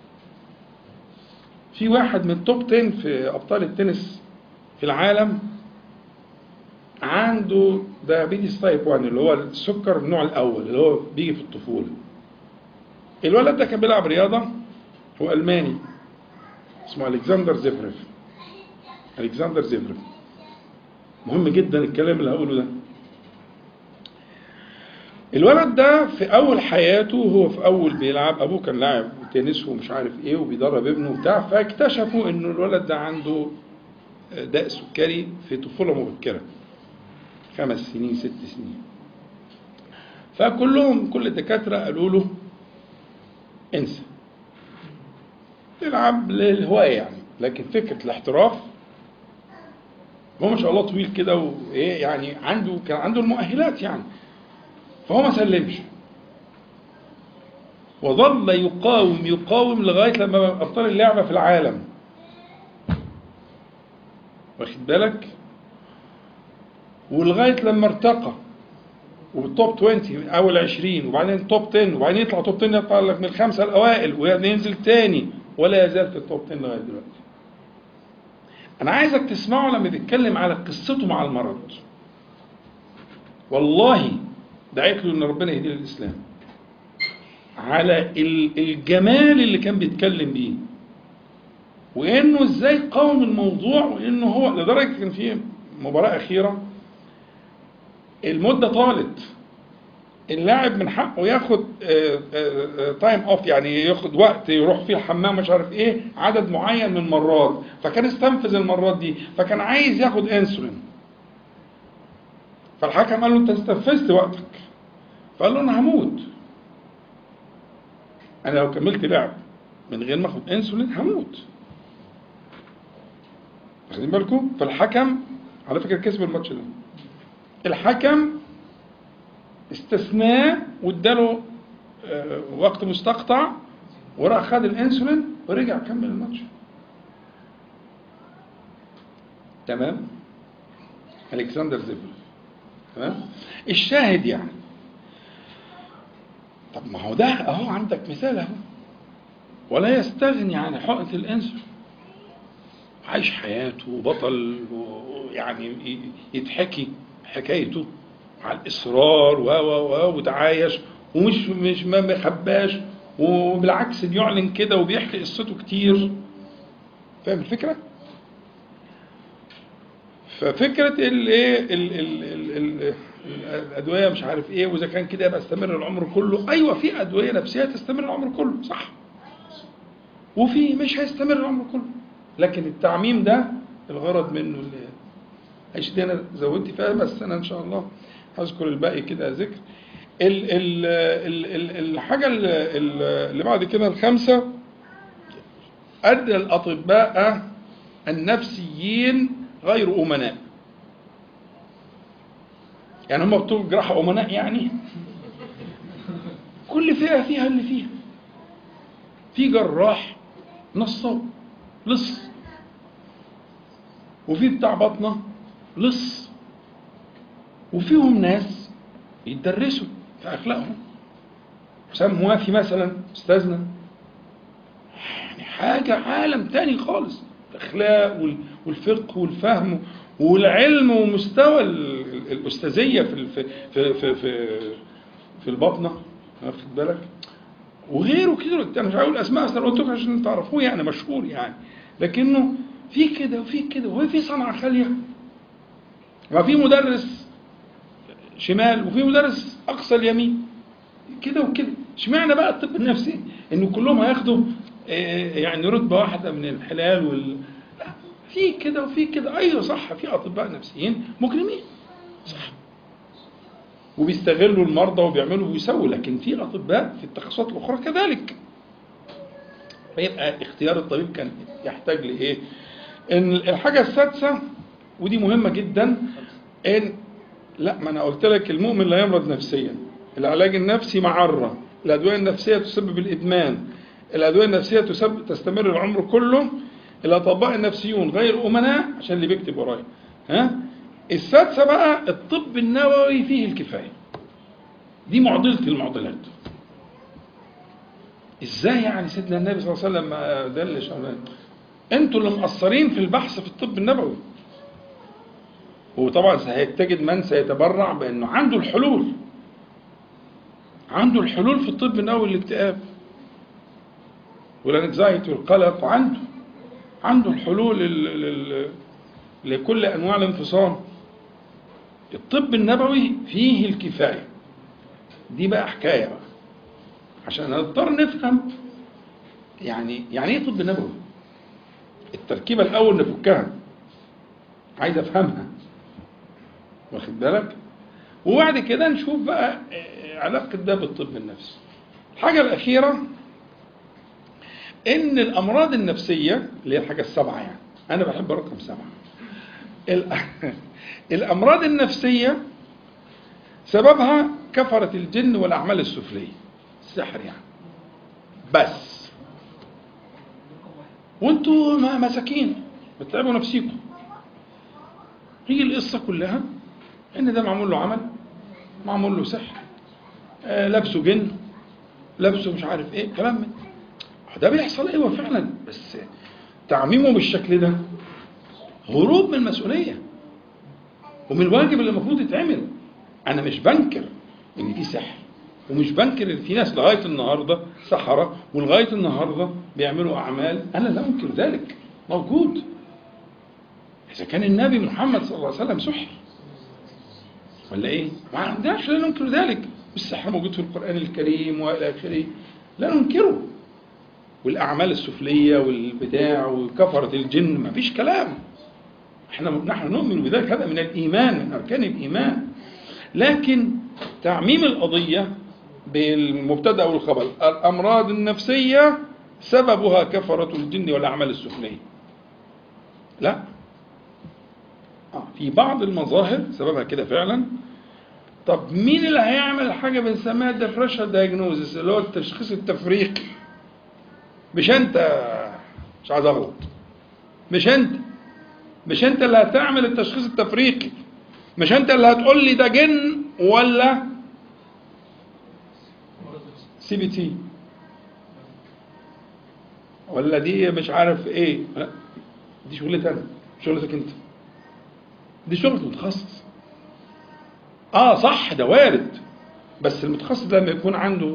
في واحد من التوب 10 في ابطال التنس في العالم عنده دايابيتس تايب 1 اللي هو السكر النوع الاول اللي هو بيجي في الطفوله الولد ده كان بيلعب رياضه هو الماني اسمه الكسندر زيفرف الكسندر زيفرف مهم جدا الكلام اللي هقوله ده الولد ده في اول حياته هو في اول بيلعب ابوه كان لاعب تنس ومش عارف ايه وبيدرب ابنه وبتاع فاكتشفوا انه الولد ده عنده داء سكري في طفوله مبكره خمس سنين ست سنين فكلهم كل الدكاترة قالوا له انسى تلعب للهواية يعني لكن فكرة الاحتراف هو ما شاء الله طويل كده وايه يعني عنده كان عنده المؤهلات يعني فهو ما سلمش وظل يقاوم يقاوم لغاية لما بقى أبطال اللعبة في العالم واخد بالك ولغايه لما ارتقى وبالتوب 20 من اول 20 وبعدين توب 10 وبعدين يطلع توب 10 يطلع لك من الخمسه الاوائل وينزل تاني ولا يزال في التوب 10 لغايه دلوقتي. انا عايزك تسمعه لما بيتكلم على قصته مع المرض. والله دعيت له ان ربنا يهديه للاسلام. على ال- الجمال اللي كان بيتكلم بيه. وانه ازاي قاوم الموضوع وانه هو لدرجه كان في مباراه اخيره المده طالت اللاعب من حقه ياخد تايم اوف يعني ياخد وقت يروح فيه الحمام مش عارف ايه عدد معين من المرات فكان استنفذ المرات دي فكان عايز ياخد انسولين فالحكم قال له انت استنفذت وقتك فقال له انا هموت انا لو كملت لعب من غير ما اخد انسولين هموت واخدين بالكم فالحكم على فكره كسب الماتش ده الحكم استثناه واداله آه، وقت مستقطع وراح خد الانسولين ورجع كمل الماتش تمام الكسندر زيفر تمام الشاهد يعني طب ما هو ده اهو عندك مثال اهو ولا يستغني عن حقنة الانسولين عايش حياته بطل ويعني يتحكي حكايته على الاصرار و و و وتعايش ومش مش ما مخباش وبالعكس بيعلن كده وبيحكي قصته كتير فاهم الفكره؟ ففكره الايه ال- ال- ال- ال- الادويه مش عارف ايه واذا كان كده يبقى استمر العمر كله ايوه في ادويه نفسيه تستمر العمر كله صح وفي مش هيستمر العمر كله لكن التعميم ده الغرض منه اللي عشان دي انا زودت فيها بس انا ان شاء الله هذكر الباقي كده ذكر ال ال ال ال الحاجه ال- ال- اللي بعد كده الخامسه أن الأطباء النفسيين غير أمناء يعني هم بتوع جراحة أمناء يعني كل فئة فيها اللي فيها في جراح نصاب لص وفي بتاع بطنة لص وفيهم ناس يتدرسوا في أخلاقهم حسام موافي مثلا أستاذنا يعني حاجة عالم تاني خالص الأخلاق وال- والفقه والفهم والعلم ومستوى ال- ال- الأستاذية في ال- في في في, في, في البطنة واخد بالك وغيره كده انا مش هقول اسماء اصل أنا قلت لكم عشان تعرفوه يعني مشهور يعني لكنه في كده وفي كده وهي في صنعه خاليه ما في مدرس شمال وفي مدرس اقصى اليمين كده وكده اشمعنى بقى الطب النفسي انه كلهم هياخدوا آه، يعني رتبه واحده من الحلال وال لا في كده وفي كده ايوه صح في اطباء نفسيين مجرمين صح وبيستغلوا المرضى وبيعملوا ويسووا لكن في اطباء في التخصصات الاخرى كذلك فيبقى اختيار الطبيب كان يحتاج لايه ان الحاجه السادسه ودي مهمه جدا ان لا ما انا قلت لك المؤمن لا يمرض نفسيا العلاج النفسي معره الادويه النفسيه تسبب الادمان الادويه النفسيه تسبب تستمر العمر كله الاطباء النفسيون غير امناء عشان اللي بيكتب ورايا ها السادسه بقى الطب النووي فيه الكفايه دي معضله المعضلات ازاي يعني سيدنا النبي صلى الله عليه وسلم ما دلش على- انتوا اللي مقصرين في البحث في الطب النبوي وطبعا هيتجد من سيتبرع بانه عنده الحلول عنده الحلول في الطب النووي الاكتئاب والانكزايتي والقلق عنده عنده الحلول ال- ال- لكل انواع الانفصام الطب النبوي فيه الكفايه دي بقى حكايه بقى عشان نضطر نفهم يعني يعني ايه طب نبوي التركيبه الاول نفكها عايز افهمها واخد بالك وبعد كده نشوف بقى آه، علاقه ده بالطب النفسي الحاجه الاخيره ان الامراض النفسيه اللي هي الحاجه السبعه يعني انا بحب رقم سبعه ال- الامراض النفسيه سببها كفره الجن والاعمال السفليه السحر يعني بس وانتوا ما- مساكين بتتعبوا نفسيكم هي القصه كلها ان ده معمول له عمل معمول له سحر آه لابسه جن لابسه مش عارف ايه كلام من ده بيحصل ايوه فعلا بس تعميمه بالشكل ده هروب من المسؤوليه ومن الواجب اللي المفروض يتعمل انا مش بنكر ان في سحر ومش بنكر ان في ناس لغايه النهارده سحره ولغايه النهارده بيعملوا اعمال انا لا انكر ذلك موجود اذا كان النبي محمد صلى الله عليه وسلم سحر ولا ايه؟ ما عندناش لا ننكر ذلك والسحر موجود في القران الكريم والى اخره لا ننكره والاعمال السفليه والبتاع وكفره الجن ما فيش كلام احنا نحن نؤمن بذلك هذا من الايمان من اركان الايمان لكن تعميم القضيه بالمبتدا والخبر الامراض النفسيه سببها كفره الجن والاعمال السفليه لا آه، في بعض المظاهر سببها كده فعلا طب مين اللي هيعمل حاجه بنسميها ديفرنشال دايجنوزس اللي هو التشخيص التفريقي مش انت مش عايز اغلط مش انت مش انت اللي هتعمل التشخيص التفريقي مش انت اللي هتقول لي ده جن ولا سي بي تي ولا دي مش عارف ايه لا دي شغلتي انا شغلتك انت دي شغلة متخصص اه صح ده وارد بس المتخصص ده لما يكون عنده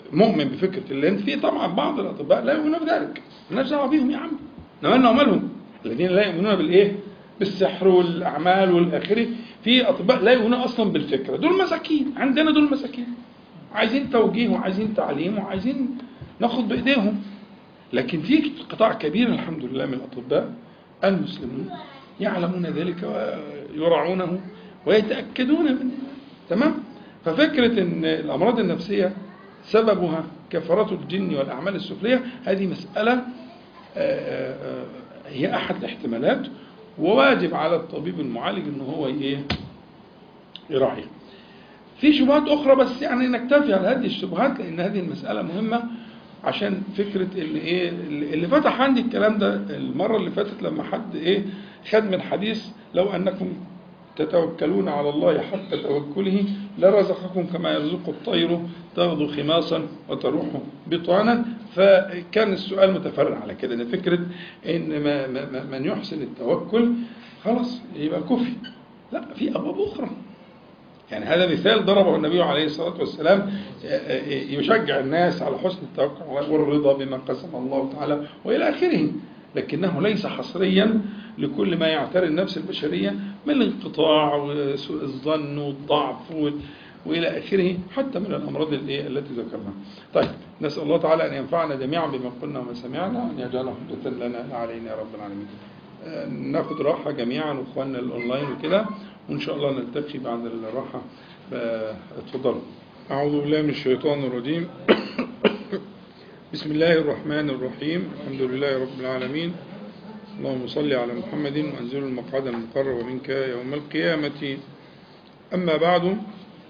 مؤمن بفكره اللي في طبعا بعض الاطباء لا يؤمنون بذلك مالناش دعوه بيهم يا عم نمالنا ومالهم الذين لا يؤمنون بالايه؟ بالسحر والاعمال والاخره في اطباء لا يؤمنون اصلا بالفكره دول مساكين عندنا دول مساكين عايزين توجيه وعايزين تعليم وعايزين ناخد بايديهم لكن في قطاع كبير الحمد لله من الاطباء المسلمون يعلمون ذلك ويراعونه ويتاكدون منه تمام ففكره ان الامراض النفسيه سببها كفرات الجن والاعمال السفليه هذه مساله آه، آه، آه، هي احد الاحتمالات وواجب على الطبيب المعالج ان هو ايه يراعيها في شبهات اخرى بس يعني نكتفي على هذه الشبهات لان هذه المساله مهمه عشان فكره اللي ايه اللي فتح عندي الكلام ده المره اللي فاتت لما حد ايه خد من حديث لو انكم تتوكلون على الله حق توكله لرزقكم كما يرزق الطير تغدو خماصا وتروح بطانا فكان السؤال متفرع على كده ان فكره ان ما ما ما- من يحسن التوكل خلاص يبقى كفي لا في ابواب اخرى يعني هذا مثال ضربه النبي عليه الصلاة والسلام يشجع الناس على حسن التوكل والرضا بما قسم الله تعالى وإلى آخره لكنه ليس حصريا لكل ما يعتري النفس البشرية من الانقطاع وسوء الظن والضعف وال- وإلى آخره حتى من الأمراض الإيه التي ذكرناها طيب نسأل الله تعالى أن ينفعنا جميعا بما قلنا وما سمعنا وأن يجعله حجة لنا لا علينا يا رب العالمين آه، ناخد راحة جميعا واخواننا الاونلاين وكده وان شاء الله نلتقي بعد الراحة اتفضلوا اعوذ بالله من الشيطان الرجيم بسم الله الرحمن الرحيم الحمد لله رب العالمين اللهم صل على محمد وانزل المقعد المقرب منك يوم القيامة اما بعد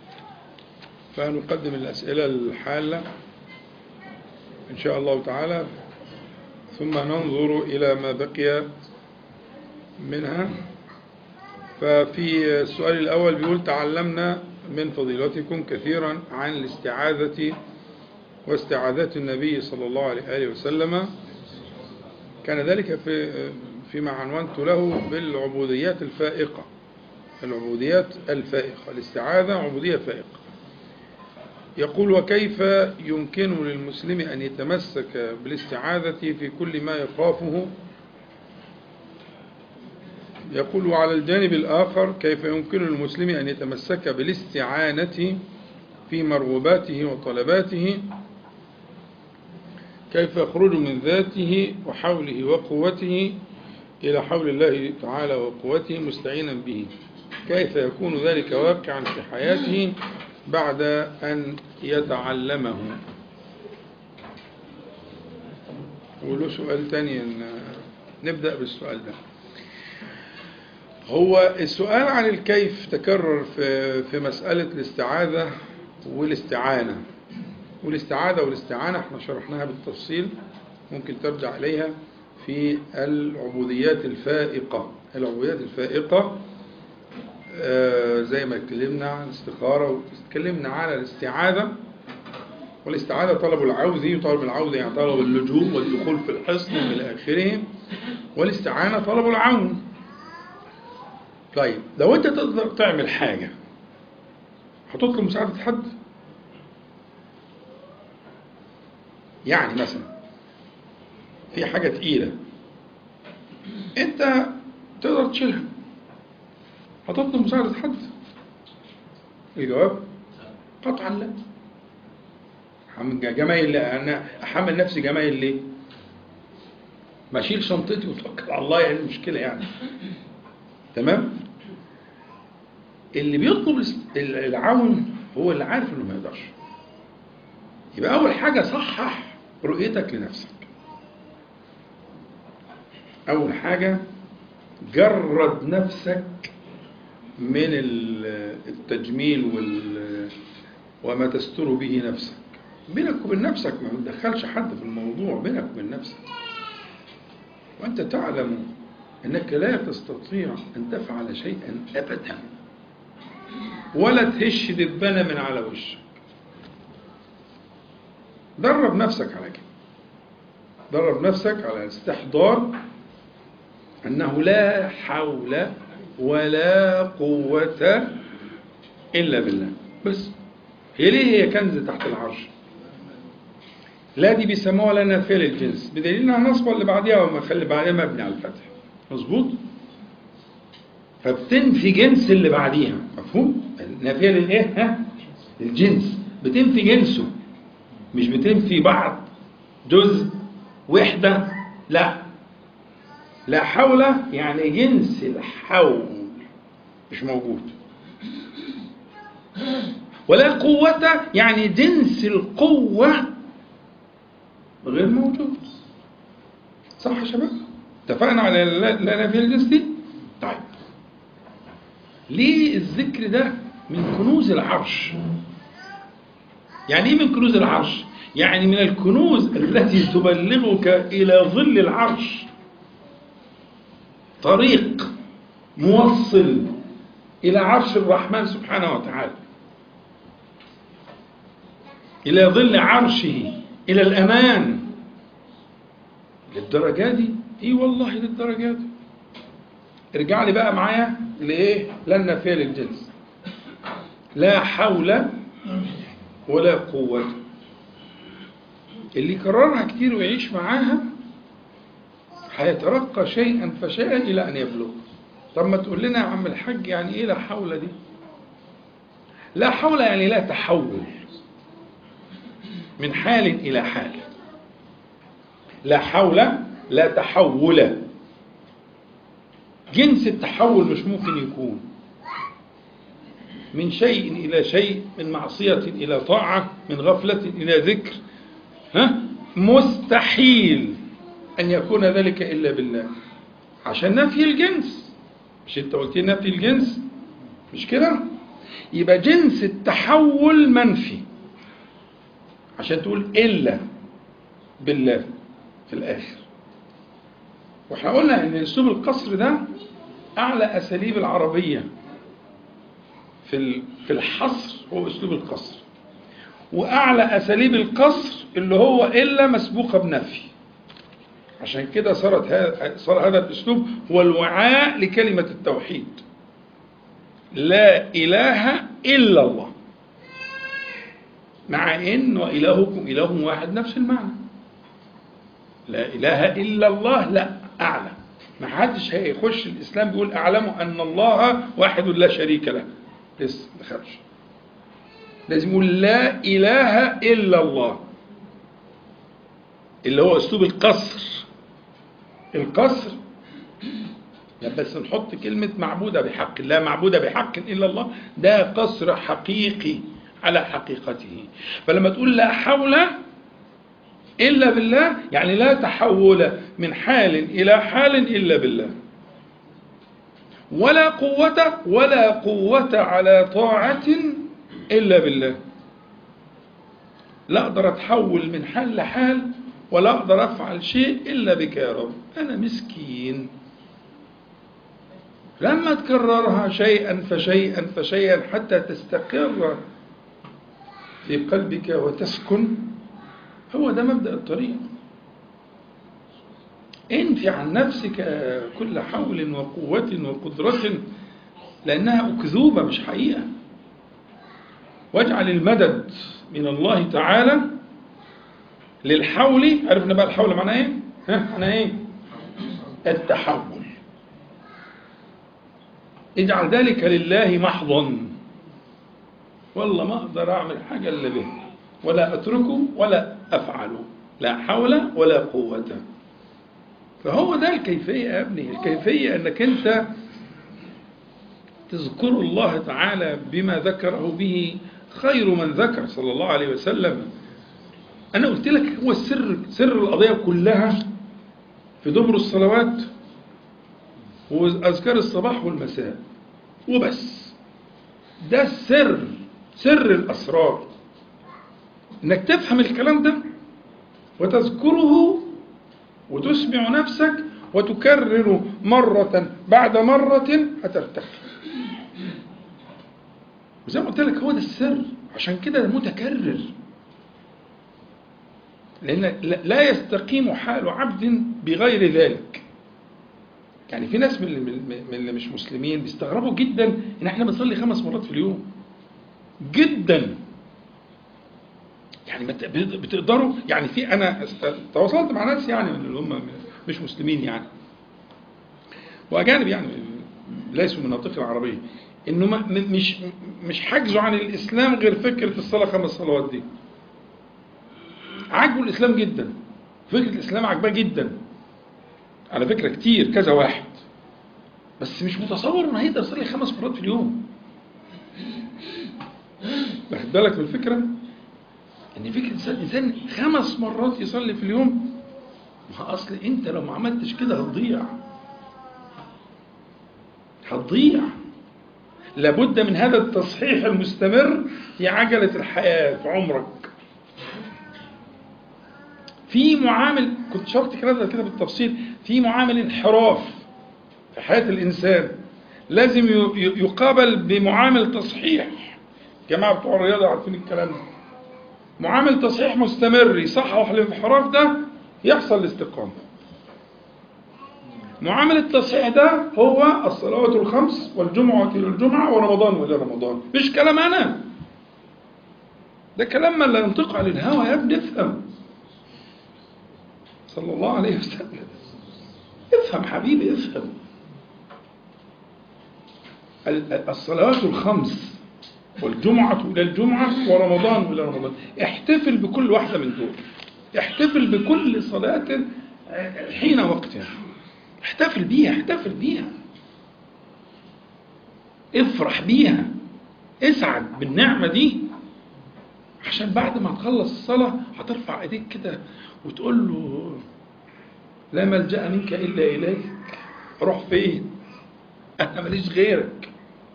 فنقدم الاسئلة الحالة ان شاء الله تعالى ثم ننظر إلى ما بقي منها ففي السؤال الأول بيقول تعلمنا من فضيلتكم كثيرا عن الاستعاذة واستعاذات النبي صلى الله عليه وآله وسلم كان ذلك في فيما عنونت له بالعبوديات الفائقة العبوديات الفائقة الاستعاذة عبودية فائقة يقول وكيف يمكن للمسلم أن يتمسك بالاستعاذة في كل ما يخافه يقول على الجانب الآخر كيف يمكن للمسلم أن يتمسك بالاستعانة في مرغوباته وطلباته كيف يخرج من ذاته وحوله وقوته إلى حول الله تعالى وقوته مستعينا به كيف يكون ذلك واقعا في حياته بعد أن يتعلمه وله سؤال تاني نبدأ بالسؤال ده هو السؤال عن الكيف تكرر في في مسألة الاستعاذة والاستعانة والاستعاذة والاستعانة احنا شرحناها بالتفصيل ممكن ترجع إليها في العبوديات الفائقة العبوديات الفائقة آه زي ما اتكلمنا عن الاستخارة واتكلمنا على الاستعاذة والاستعاذة طلب العوذ وطلب العوذ يعني طلب اللجوء والدخول في الحصن إلى آخره والاستعانة طلب العون طيب لو أنت تقدر تعمل حاجة هتطلب مساعدة حد يعني مثلا في حاجة تقيلة أنت تقدر تشيلها هتطلب مساعدة حد الجواب قطعا لا جمايل لا أنا أحمل نفسي جمايل ليه ما أشيل شنطتي وتوكل على الله يعني المشكلة يعني تمام اللي بيطلب العون هو اللي عارف انه ما يقدرش يبقى اول حاجه صحح رؤيتك لنفسك اول حاجه جرد نفسك من التجميل وال وما تستر به نفسك بينك وبين نفسك ما بتدخلش حد في الموضوع بينك وبين نفسك وانت تعلم انك لا تستطيع ان تفعل شيئا ابدا ولا تهش دبانه من على وشك درب نفسك على كده درب نفسك على استحضار انه لا حول ولا قوة إلا بالله بس هي ليه هي كنز تحت العرش لا دي بيسموها لا نافية للجنس بدليل انها نصب اللي بعديها وما خلي بعدها مبني على الفتح مظبوط فبتنفي جنس اللي بعديها مفهوم النافية للايه ها الجنس بتنفي جنسه مش بتنفي بعض جزء وحدة لا لا حول يعني جنس الحول مش موجود ولا قوة يعني جنس القوة غير موجود صح يا شباب اتفقنا على لا لا نافية الجنس دي طيب ليه الذكر ده من كنوز العرش يعني ايه من كنوز العرش يعني من الكنوز التي تبلغك الى ظل العرش طريق موصل الى عرش الرحمن سبحانه وتعالى الى ظل عرشه الى الامان للدرجه دي اي والله للدرجه دي ارجع لي بقى معايا لايه لن نافيه للجنس لا حول ولا قوة اللي يكررها كتير ويعيش معاها هيترقى شيئا فشيئا إلى أن يبلغ طب ما تقول لنا يا عم الحاج يعني إيه لا حول دي لا حول يعني لا تحول من حال إلى حال لا حول لا تحول جنس التحول مش ممكن يكون من شيء إلى شيء من معصية إلى طاعة من غفلة إلى ذكر ها مستحيل أن يكون ذلك إلا بالله عشان نفي الجنس مش أنت قلت لي نفي الجنس مش كده يبقى جنس التحول منفي عشان تقول إلا بالله في الآخر واحنا قلنا ان اسلوب القصر ده اعلى اساليب العربيه في في الحصر هو اسلوب القصر واعلى اساليب القصر اللي هو الا مسبوقه بنفي عشان كده صارت هذا صار هذا الاسلوب هو الوعاء لكلمه التوحيد لا اله الا الله مع ان والهكم اله واحد نفس المعنى لا اله الا الله لا اعلى ما حدش هيخش الاسلام بيقول اعلموا ان الله واحد لا شريك له لسه ما دخلش لازم يقول لا اله الا الله اللي هو اسلوب القصر القصر لا بس نحط كلمة معبودة بحق لا معبودة بحق إلا الله ده قصر حقيقي على حقيقته فلما تقول لا حول إلا بالله يعني لا تحول من حال إلى حال إلا بالله ولا قوة ولا قوة على طاعة إلا بالله لا أقدر أتحول من حال لحال ولا أقدر أفعل شيء إلا بك يا رب أنا مسكين لما تكررها شيئا فشيئا فشيئا حتى تستقر في قلبك وتسكن هو ده مبدأ الطريق انفي عن نفسك كل حول وقوة وقدرة لأنها أكذوبة مش حقيقة واجعل المدد من الله تعالى للحول عرفنا بقى الحول معناه ايه؟ ها معناه ايه؟ التحول اجعل ذلك لله محضا والله ما اقدر اعمل حاجه الا به ولا اتركه ولا افعله لا حول ولا قوه فهو ده الكيفيه يا ابني الكيفيه انك انت تذكر الله تعالى بما ذكره به خير من ذكر صلى الله عليه وسلم أنا قلت لك هو السر سر القضية كلها في دبر الصلوات وأذكار الصباح والمساء وبس ده السر سر الأسرار إنك تفهم الكلام ده وتذكره وتسمع نفسك وتكرر مرة بعد مرة هترتخي وزي ما قلت لك هو ده السر عشان كده متكرر لأن لا يستقيم حال عبد بغير ذلك يعني في ناس من اللي, من اللي مش مسلمين بيستغربوا جدا ان احنا بنصلي خمس مرات في اليوم جدا يعني ما ت- بتقدروا يعني في انا است- تواصلت مع ناس يعني من اللي هم مش مسلمين يعني واجانب يعني ليسوا من المناطق العربيه انه ما- م- مش مش حاجزوا عن الاسلام غير فكره الصلاه خمس صلوات دي عاجبه الاسلام جدا فكره الاسلام عاجباه جدا على فكره كتير كذا واحد بس مش متصور انه هيقدر يصلي خمس مرات في اليوم واخد بالك من الفكره ان فكره الإنسان- الانسان خمس مرات يصلي في اليوم ما اصل انت لو ما عملتش كده هتضيع هتضيع لابد من هذا التصحيح المستمر في عجله الحياه في عمرك في معامل كنت شرحت الكلام ده كده بالتفصيل في معامل انحراف في حياة الإنسان لازم ي- ي- يقابل بمعامل تصحيح جماعة بتوع الرياضة عارفين الكلام ده معامل تصحيح مستمر يصحح الانحراف ده يحصل الاستقامة معامل التصحيح ده هو الصلوات الخمس والجمعة إلى الجمعة ورمضان إلى رمضان مش كلام أنا ده كلام من لا ينطق عن الهوى يا ابني افهم صلى الله عليه وسلم افهم حبيبي افهم ال- الصلوات الخمس والجمعة إلى الجمعة ورمضان إلى رمضان احتفل بكل واحدة من دول احتفل بكل صلاة حين وقتها احتفل بيها احتفل بيها افرح بيها اسعد بالنعمة دي عشان بعد ما تخلص الصلاة هترفع ايديك كده وتقول له لا ملجأ منك إلا إليك أروح فين أنا ماليش غيرك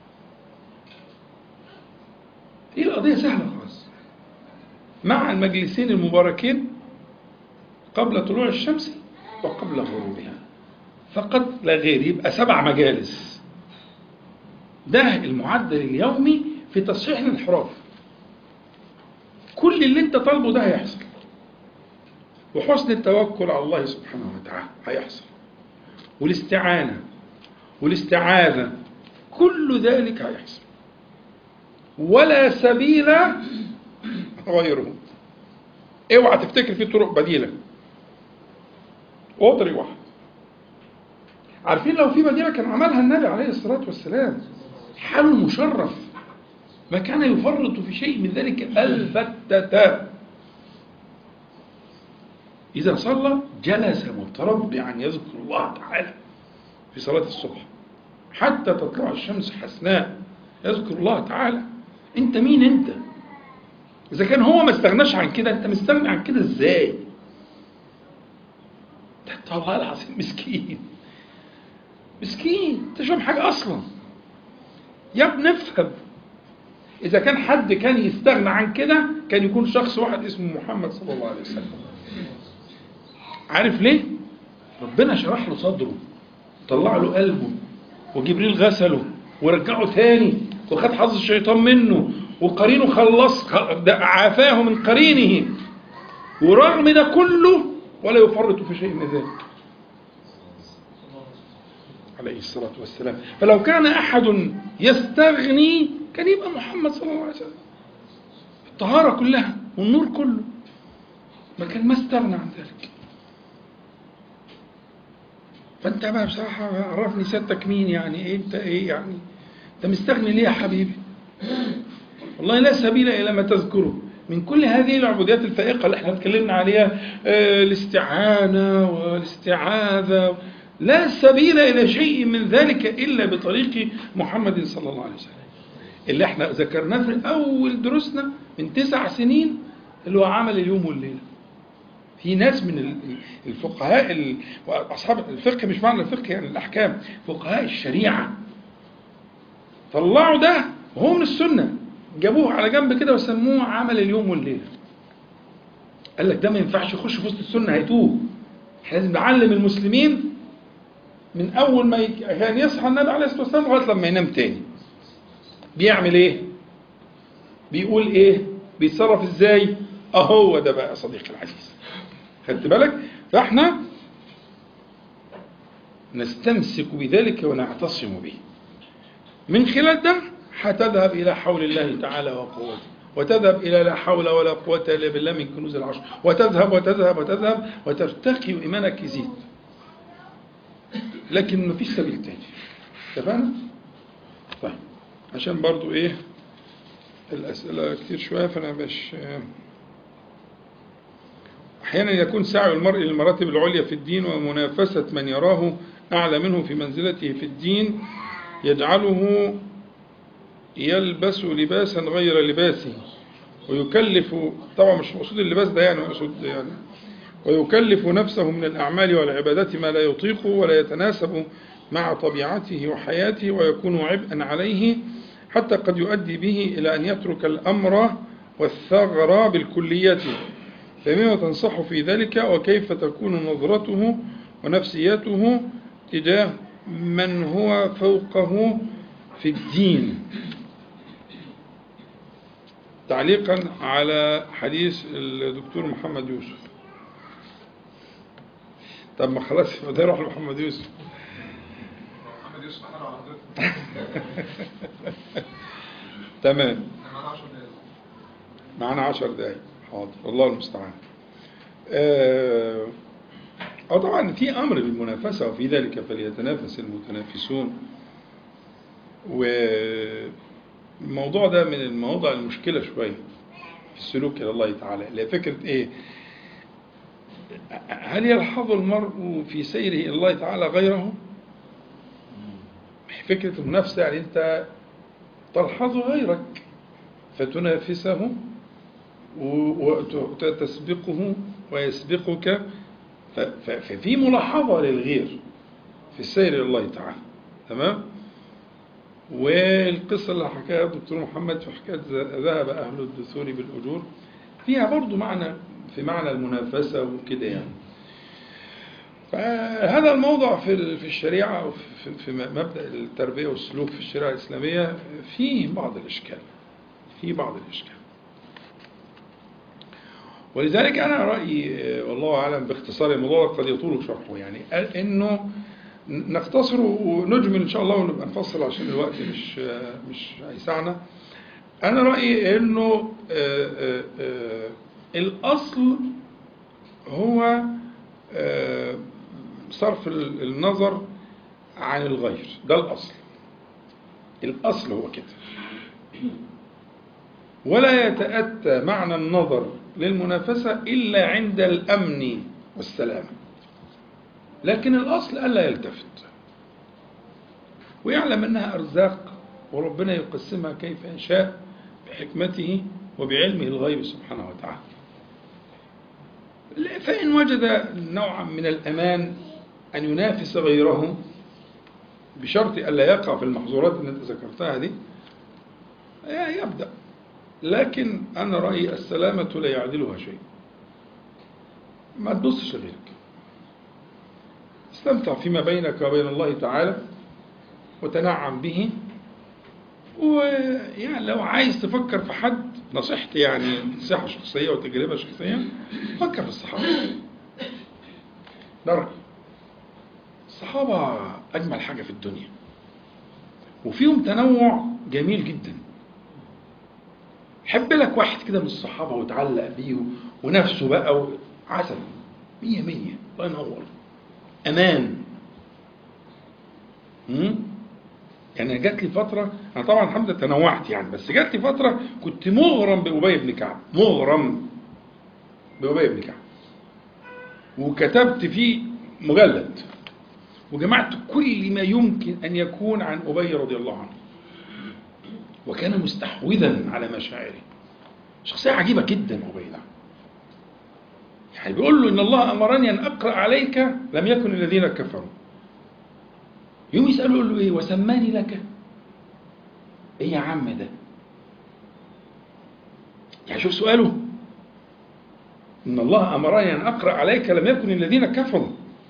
هي القضية سهلة خالص مع المجلسين المباركين قبل طلوع الشمس وقبل غروبها فقط لا غير يبقى سبع مجالس ده المعدل اليومي في تصحيح الانحراف كل اللي انت طالبه ده هيحصل وحسن التوكل على الله سبحانه وتعالى هيحصل والاستعانة والاستعاذة كل ذلك هيحصل ولا سبيل غيره اوعى تفتكر في طرق بديلة هو طريق واحد عارفين لو في بديلة كان عملها النبي عليه الصلاة والسلام حاله المشرف ما كان يفرط في شيء من ذلك البتة إذا صلى جلس متربعا يذكر الله تعالى في صلاة الصبح حتى تطلع الشمس حسناء يذكر الله تعالى أنت مين أنت؟ إذا كان هو ما استغناش عن كده أنت مستغني عن كده إزاي؟ ده أنت والله العظيم مسكين مسكين أنت مش فاهم حاجة أصلا يا ابني افهم إذا كان حد كان يستغنى عن كده كان يكون شخص واحد اسمه محمد صلى الله عليه وسلم عارف ليه؟ ربنا شرح له صدره طلع له قلبه وجبريل غسله ورجعه تاني وخد حظ الشيطان منه وقرينه خلص ده عافاه من قرينه ورغم ده كله ولا يفرط في شيء من ذلك عليه الصلاة والسلام فلو كان أحد يستغني كان يبقى محمد صلى الله عليه وسلم الطهارة كلها والنور كله ما كان ما استغنى عن ذلك فانت بقى بصراحة عرفني سيادتك مين يعني ايه انت ايه يعني انت مستغني ليه يا حبيبي والله لا سبيل الى ما تذكره من كل هذه العبوديات الفائقة اللي احنا اتكلمنا عليها آه، الاستعانة والاستعاذة لا سبيل إلى شيء من ذلك إلا بطريق محمد صلى الله عليه وسلم اللي احنا ذكرناه في أول دروسنا من تسع سنين اللي هو عمل اليوم والليلة في ناس من ال- الفقهاء ال- وأصحاب الفقه مش معنى الفقه يعني الأحكام فقهاء الشريعة طلعوا ده وهو من السنة جابوه على جنب كده وسموه عمل اليوم والليلة قال لك ده ما ينفعش يخش في وسط السنة هيتوه احنا لازم نعلم المسلمين من أول ما يك- كان يصحى النبي عليه الصلاة والسلام لغاية لما ينام تاني بيعمل إيه؟ بيقول إيه؟ بيتصرف إزاي؟ أهو ده بقى يا صديقي العزيز خدت بالك؟ فإحنا نستمسك بذلك ونعتصم به من خلال ده هتذهب إلى حول الله تعالى وقوته وتذهب إلى لا حول ولا قوة إلا بالله من كنوز العشر وتذهب وتذهب وتذهب وترتقي وإيمانك يزيد لكن مفيش سبيل تاني اتفقنا؟ طيب عشان برضو إيه الأسئلة كتير شوية فأنا مش أحيانا يكون سعي المرء للمراتب العليا في الدين ومنافسة من يراه أعلى منه في منزلته في الدين يجعله يلبس لباسا غير لباسه ويكلف طبعا مش مقصود اللباس ده يعني مقصود يعني ويكلف نفسه من الأعمال والعبادات ما لا يطيق ولا يتناسب مع طبيعته وحياته ويكون عبئا عليه حتى قد يؤدي به إلى أن يترك الأمر والثغر بالكلية فمما تنصح في ذلك وكيف تكون نظرته ونفسيته تجاه من هو فوقه في الدين تعليقا على حديث الدكتور محمد يوسف طب ما خلاص ده يروح لمحمد يوسف محمد يوسف احنا على حضرتك تمام معانا 10 دقايق معانا عشر دقايق حاضر الله المستعان اه آه طبعا في امر بالمنافسه وفي ذلك فليتنافس المتنافسون والموضوع ده من المواضع المشكله شويه في السلوك الى الله تعالى اللي هي فكره ايه هل يلحظ المرء في سيره الى الله تعالى غيره فكره المنافسه يعني انت تلحظ غيرك فتنافسه وتسبقه ويسبقك ف- ف- ففي ملاحظة للغير في السير إلى الله تعالى تمام والقصة اللي حكاها الدكتور محمد في حكاية ذ- ذهب أهل الدثور بالأجور فيها برضو معنى في معنى المنافسة وكده يعني فهذا الموضوع في ال- في الشريعة أو في في مبدأ التربية والسلوك في الشريعة الإسلامية فيه بعض الإشكال فيه بعض الإشكال ولذلك أنا رأيي آه، والله أعلم باختصار الموضوع قد يطول شرحه يعني قال إنه نختصره ونجمل إن شاء الله ونبقى نفصل عشان الوقت مش آه، مش هيسعنا أنا رأيي إنه آه، آه، آه، الأصل هو آه، صرف ال- النظر عن الغير ده الأصل الأصل هو كده ولا يتأتى معنى النظر للمنافسة إلا عند الأمن والسلامة لكن الأصل ألا يلتفت ويعلم أنها أرزاق وربنا يقسمها كيف يشاء بحكمته وبعلمه الغيب سبحانه وتعالى فإن وجد نوعا من الأمان أن ينافس غيره بشرط ألا يقع في المحظورات اللي أنت ذكرتها دي يبدأ لكن أنا رأيي السلامة لا يعدلها شيء ما تبصش لغيرك استمتع فيما بينك وبين الله تعالى وتنعم به ويعني لو عايز تفكر في حد نصيحتي يعني نصيحة شخصية وتجربة شخصية فكر في الصحابة ده رأيي الصحابة أجمل حاجة في الدنيا وفيهم تنوع جميل جدا حب لك واحد كده من الصحابة وتعلق بيه ونفسه بقى و- عسل مية مية الله ينور أمان مم؟ يعني جات لي فترة أنا طبعا الحمد لله تنوعت يعني بس جات لي فترة كنت مغرم بأبي بن كعب مغرم بأبي بن كعب وكتبت فيه مجلد وجمعت كل ما يمكن أن يكون عن أبي رضي الله عنه وكان مستحوذا على مشاعره شخصية عجيبة جدا أبي ده يعني بيقول له إن الله أمرني أن أقرأ عليك لم يكن الذين كفروا يوم يسأله يقول له إيه وسماني لك إيه يا عم ده يعني شوف سؤاله إن الله أمرني أن أقرأ عليك لم يكن الذين كفروا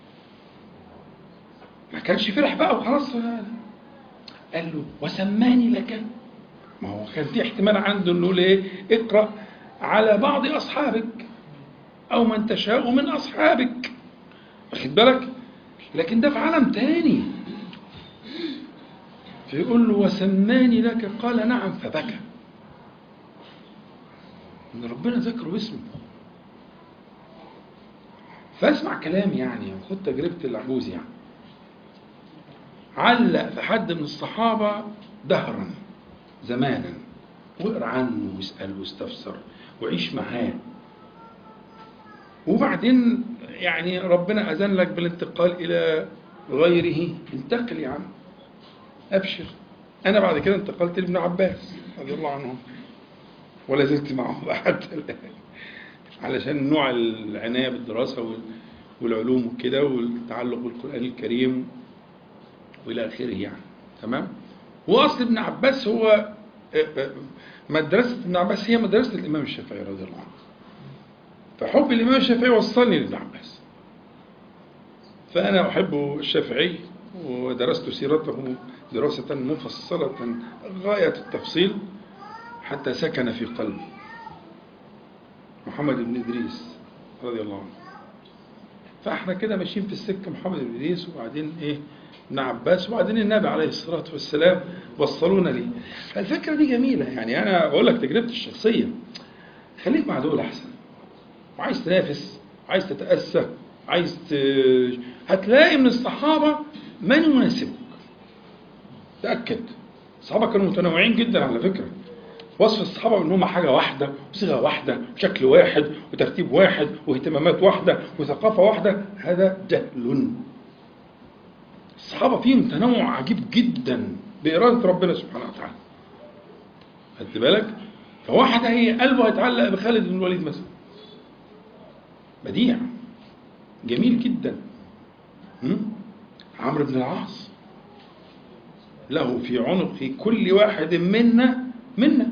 ما كانش فرح بقى وخلاص قال له وسماني لك ما هو كان في احتمال عنده انه ايه اقرا على بعض اصحابك او من تشاء من اصحابك واخد بالك لكن ده في عالم تاني فيقول له وسماني لك قال نعم فبكى ان ربنا ذكره باسمه فاسمع كلام يعني خد تجربة العجوز يعني علق في حد من الصحابة دهرا زمانا واقرا عنه واسأل واستفسر وعيش معاه وبعدين يعني ربنا أذن لك بالانتقال إلى غيره انتقل يا عم أبشر أنا بعد كده انتقلت لابن عباس رضي الله عنهم ولا زلت معه حتى الآن علشان نوع العناية بالدراسة وال- والعلوم وكده والتعلق بالقرآن الكريم وإلى آخره يعني تمام وأصل ابن عباس هو آه، آه، مدرسة ابن عباس هي مدرسة الإمام الشافعي رضي الله عنه فحب الإمام الشافعي وصلني لابن عباس فأنا أحب الشافعي ودرست سيرته دراسة مفصلة غاية التفصيل حتى سكن في قلبي محمد بن إدريس رضي الله عنه فاحنا كده ماشيين في السكة محمد بن إدريس وبعدين إيه ابن عباس وبعدين النبي عليه الصلاة والسلام وصلونا ليه فالفكرة دي جميلة يعني أنا بقول لك تجربتي الشخصية خليك مع دول أحسن وعايز تنافس عايز تتأسى عايز ت... هتلاقي من الصحابة من يناسبك تأكد الصحابة كانوا متنوعين جدا على فكرة وصف الصحابة ان هم حاجة واحدة وصيغة واحدة وشكل واحد وترتيب واحد واهتمامات واحدة وثقافة واحدة هذا جهل الصحابة فيهم تنوع عجيب جدا بإرادة ربنا سبحانه وتعالى خدت بالك فواحد هي قلبه هيتعلق بخالد بن الوليد مثلا بديع جميل جدا م? عمرو بن العاص له في عنق كل واحد منا منا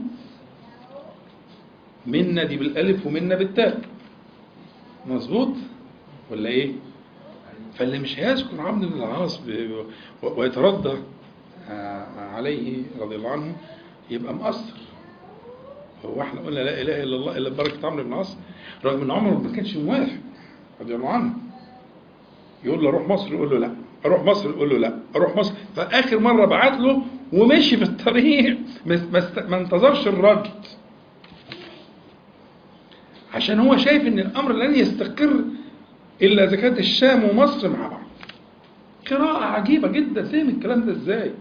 منا دي بالالف ومنا بالتاء مظبوط ولا ايه فاللي مش هيذكر عمرو بن العاص ب- ب- ويتردى آه، عليه رضي الله عنه يبقى مقصر هو احنا قلنا لا اله الا الله الا ببركه عمرو بن العاص رغم ان عمر ما كانش موافق رضي الله عنه يقول له اروح مصر يقول له لا اروح مصر يقول له لا اروح مصر فاخر مره بعت له ومشي في الطريق ما ما است- ما انتظرش الرد عشان هو شايف ان الامر لن يستقر الا اذا كانت الشام ومصر مع بعض قراءة عجيبة جدا فهم الكلام ده ازاي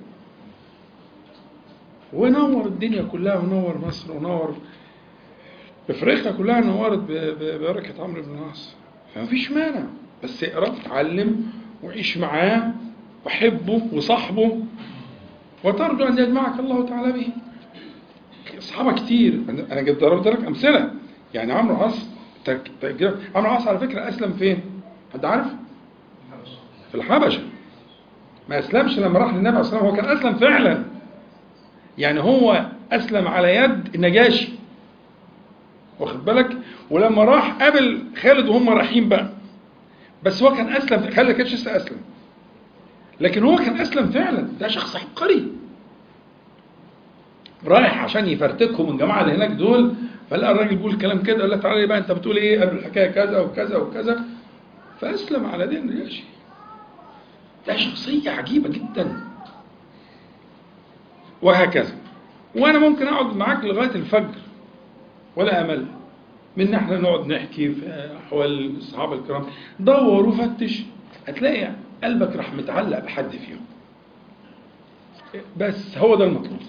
ونور الدنيا كلها ونور مصر ونور افريقيا كلها نورت ب- ب- ببركة عمرو بن العاص فمفيش مانع بس اقرا اتعلم وعيش معاه وحبه وصاحبه وترجو ان يجمعك الله تعالى به اصحابه كتير انا أنا جبت ضربت لك امثله يعني عمرو العاص تك- تك- عمرو العاص على فكره اسلم فين؟ حد عارف؟ في الحبشه ما اسلمش لما راح للنبي عليه الصلاه والسلام هو كان اسلم فعلا يعني هو اسلم على يد النجاشي واخد بالك ولما راح قابل خالد وهم رايحين بقى بس هو كان اسلم خالد ما كانش لسه اسلم لكن هو كان اسلم فعلا ده شخص عبقري رايح عشان يفرتكهم الجماعه اللي هناك دول فلقى الراجل بيقول كلام كده قال له تعالى بقى انت بتقول ايه قبل الحكايه كذا وكذا وكذا فاسلم على دين النجاشي ده شخصيه عجيبه جدا وهكذا وانا ممكن اقعد معاك لغايه الفجر ولا امل من ان احنا نقعد نحكي في احوال الصحابه الكرام دور وفتش هتلاقي قلبك راح متعلق بحد فيهم بس هو ده المطلوب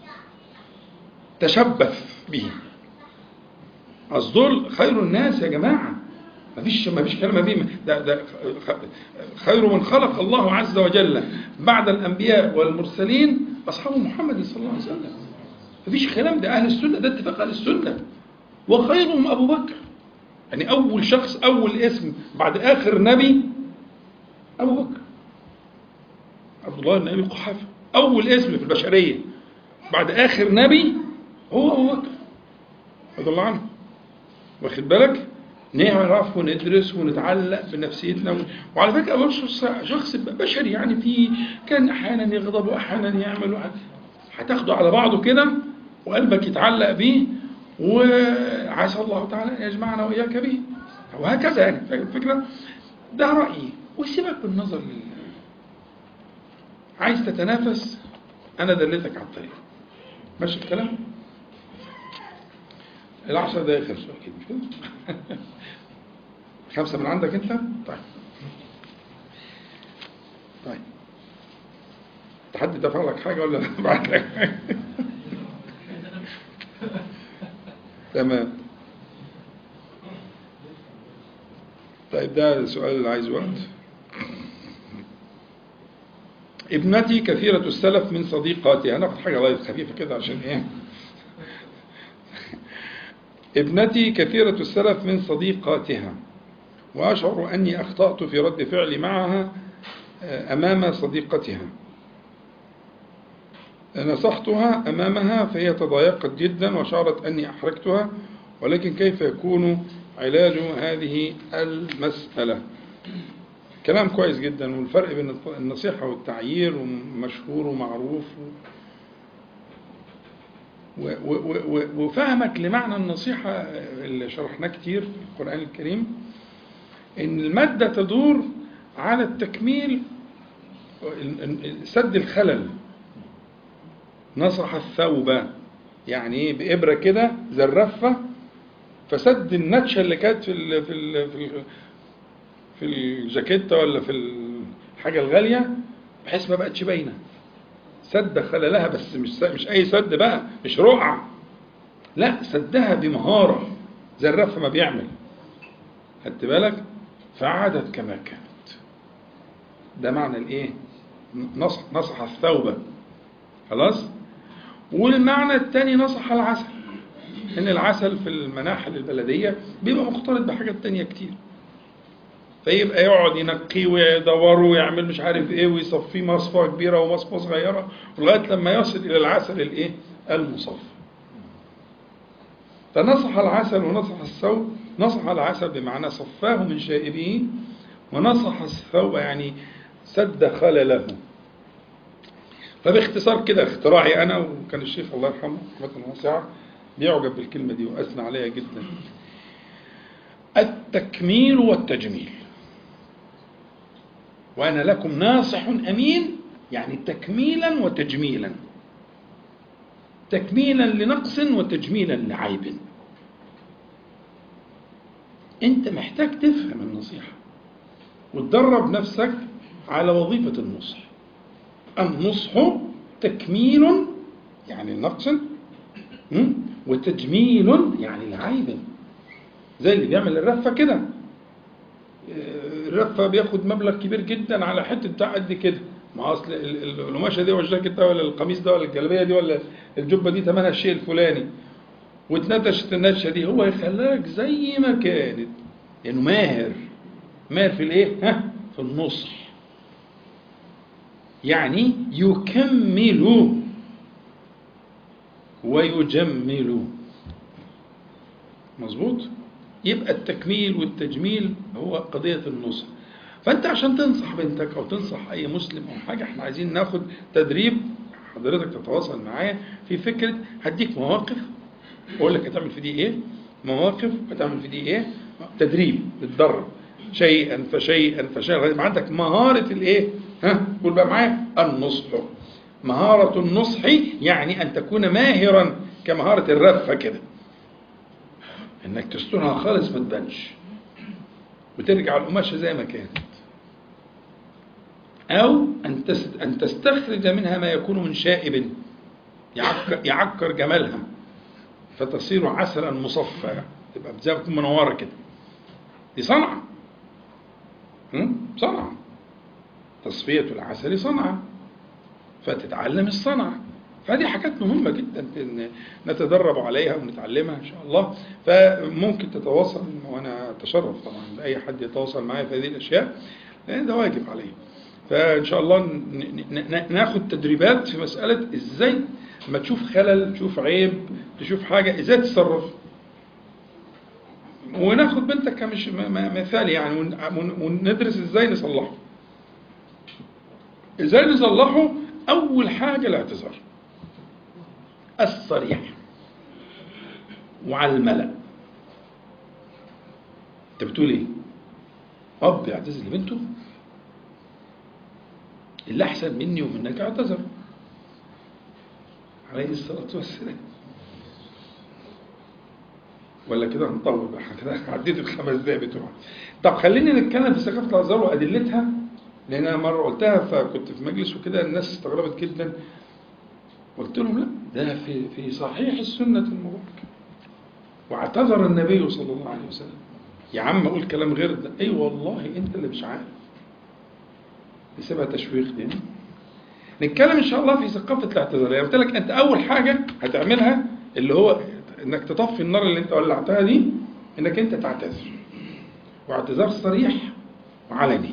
تشبث بهم أصل دول خير الناس يا جماعة مفيش مفيش كلمة فيه ده ده خير من خلق الله عز وجل بعد الأنبياء والمرسلين أصحاب محمد صلى الله عليه وسلم مفيش كلام ده أهل السنة ده اتفاق أهل السنة وخيرهم أبو بكر يعني أول شخص أول اسم بعد آخر نبي أبو بكر عبد الله بن أبي قحافة أول اسم في البشرية بعد آخر نبي هو أبو بكر رضي الله عنه واخد بالك نعرف وندرس ونتعلق بنفسيتنا وعلى فكره أبو بكر شخص بشري يعني في كان احيانا يغضب واحيانا يعمل واحد هتاخده على بعضه كده وقلبك يتعلق بيه وعسى الله تعالى ان يجمعنا واياك به وهكذا يعني فاهم الفكره ده رايي وسيبك بالنظر لله عايز تتنافس انا دلتك على الطريق ماشي الكلام العشر دقايق خلصوا اكيد مش كده خمسة من عندك انت طيب طيب تحدي دفع لك حاجة ولا بعت لك حاجة؟ تمام طيب ده السؤال اللي عايز وقت ابنتي كثيرة السلف من صديقاتها هناخد حاجة لايف خفيفة كده عشان ايه ابنتي كثيرة السلف من صديقاتها وأشعر أني أخطأت في رد فعلي معها آه، أمام صديقتها نصحتها أمامها فهي تضايقت جدا وشعرت أني أحرجتها ولكن كيف يكون علاج هذه المسألة كلام كويس جدا والفرق بين النصيحة والتعيير ومشهور ومعروف و- و- و- و- وفهمك لمعنى النصيحة اللي شرحناه كتير في القرآن الكريم إن المادة تدور على التكميل ال- ال- سد الخلل نصح الثوب يعني ايه بإبرة كده زرفة فسد النتشة اللي كانت في ال في ال في ال في الجاكيتة ولا في الحاجة الغالية بحيث ما بقتش باينة سد خللها بس مش س- مش أي سد بقى مش رقعة لا سدها بمهارة زي الرف ما بيعمل خدت بالك فعادت كما كانت ده معنى الايه نصح نصح الثوبة خلاص والمعنى الثاني نصح العسل ان العسل في المناحل البلدية بيبقى مختلط بحاجات تانية كتير فيبقى يقعد ينقيه ويدوره ويعمل مش عارف ايه ويصفيه مصفى كبيرة ومصفى صغيرة لغاية لما يصل إلى العسل الايه المصفى فنصح العسل ونصح الثوب نصح العسل بمعنى صفاه من شائبه ونصح الثوب يعني سد خلله فباختصار كده اختراعي انا وكان الشيخ الله يرحمه رحمه واسعه بيعجب بالكلمه دي واثنى عليها جدا التكميل والتجميل وانا لكم ناصح امين يعني تكميلا وتجميلا تكميلا لنقص وتجميلا لعيب انت محتاج تفهم النصيحه وتدرب نفسك على وظيفه النصح النصح تكميل يعني نقص م? وتجميل يعني لعيب زي اللي بيعمل الرفة كده آه، الرفة بياخد مبلغ كبير جدا على حتة بتاع قد كده ما اصل ال- ال- القماشة دي ولا الجاكيت ده ولا القميص ده ولا الجلابية دي ولا الجبة دي ثمنها الشيء الفلاني واتنتشت النتشة دي هو يخليك زي ما كانت لأنه ماهر ماهر في الايه؟ ها؟ في النصح يعني يكمل ويجمل مظبوط يبقى التكميل والتجميل هو قضية النصح فأنت عشان تنصح بنتك أو تنصح أي مسلم أو حاجة احنا عايزين ناخد تدريب حضرتك تتواصل معايا في فكرة هديك مواقف أقول لك هتعمل في دي إيه مواقف هتعمل في دي إيه تدريب تتدرب شيئا فشيئا فشيئا لغاية ما عندك مهارة الإيه ها قول بقى معايا النصح مهارة النصح يعني أن تكون ماهرا كمهارة الرفة كده انك تسترها خالص ما تبانش وترجع القماشه زي ما كانت او ان تست- ان تستخرج منها ما يكون من شائب يعكر, يعكر جمالها فتصير عسلا مصفى تبقى زي ما تكون منوره كده دي صنعه هم؟ صنعه تصفيه العسل صنعه فتتعلم الصنعه فهذه حاجات مهمة جدا إن نتدرب عليها ونتعلمها إن شاء الله فممكن تتواصل وأنا أتشرف طبعا بأي حد يتواصل معايا في هذه الأشياء لأن ده واجب عليه فإن شاء الله ن- ن- ن- ناخد تدريبات في مسألة إزاي لما تشوف خلل تشوف عيب تشوف حاجة إزاي تتصرف وناخد بنتك كمش م- م- مثال يعني ون- ون- وندرس إزاي نصلحه إزاي نصلحه أول حاجة الاعتذار الصريح وعلى الملأ انت بتقول ايه اب يعتذر لبنته اللي احسن مني ومنك اعتذر عليه الصلاه والسلام ولا كده هنطول بقى إحنا كده عديت الخمس دقايق بتوعنا طب خلينا نتكلم في ثقافة الأزهار وأدلتها لأن أنا مرة قلتها فكنت في مجلس وكده الناس استغربت جدا قلت لهم لا ده في في صحيح السنة المباركة واعتذر النبي صلى الله عليه وسلم يا عم أقول كلام غير ده أي والله أنت اللي مش عارف نسيبها تشويق دي نتكلم ان شاء الله في ثقافه الاعتذار يعني قلت لك انت اول حاجه هتعملها اللي هو انك تطفي النار اللي انت ولعتها دي انك انت تعتذر واعتذار صريح وعلني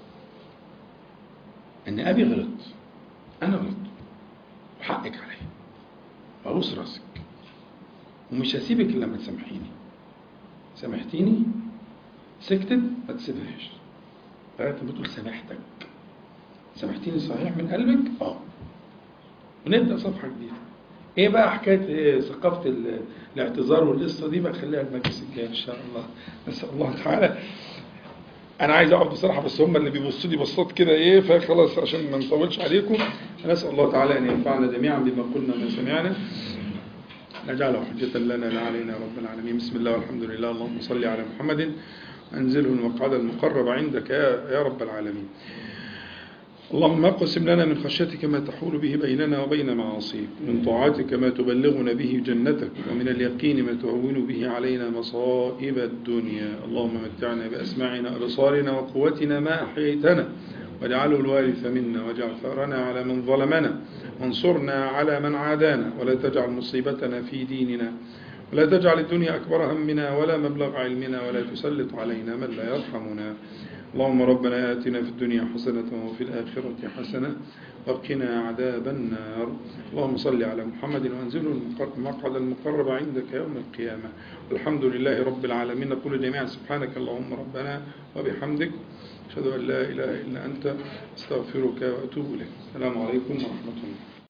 ان ابي غلط انا غلط وحقك عليا وابوس راسك ومش هسيبك الا لما تسامحيني سامحتيني سكتت ما تسيبهاش لغايه ما تقول سامحتك سامحتيني صحيح من قلبك اه ونبدا صفحه جديده ايه بقى حكايه إيه ثقافه ال- الاعتذار والقصه دي بقى خليها المجلس الجاي ان شاء الله نسال الله تعالى انا عايز اقعد بصراحه بس هم اللي بيبصوا لي بصات كده ايه فخلاص عشان ما نطولش عليكم نسال الله تعالى ان ينفعنا جميعا بما قلنا وما سمعنا نجعله حجة لنا لا علينا يا رب العالمين بسم الله والحمد لله اللهم صل على محمد أنزله المقعد المقرب عندك يا, يا رب العالمين اللهم اقسم لنا من خشيتك ما تحول به بيننا وبين معاصيك من طاعتك ما تبلغنا به جنتك ومن اليقين ما تهون به علينا مصائب الدنيا اللهم متعنا بأسماعنا وأبصارنا وقوتنا ما أحييتنا واجعله الوارث منا واجعل ثأرنا على من ظلمنا وانصرنا على من عادانا ولا تجعل مصيبتنا في ديننا ولا تجعل الدنيا أكبر همنا ولا مبلغ علمنا ولا تسلط علينا من لا يرحمنا اللهم ربنا آتنا في الدنيا حسنة وفي الآخرة حسنة وقنا عذاب النار اللهم صل على محمد وانزله المقر- المقعد المقرب عندك يوم القيامة الحمد لله رب العالمين نقول جميعا سبحانك اللهم ربنا وبحمدك أشهد أن لا إله إلا أنت أستغفرك وأتوب إليك السلام عليكم ورحمة الله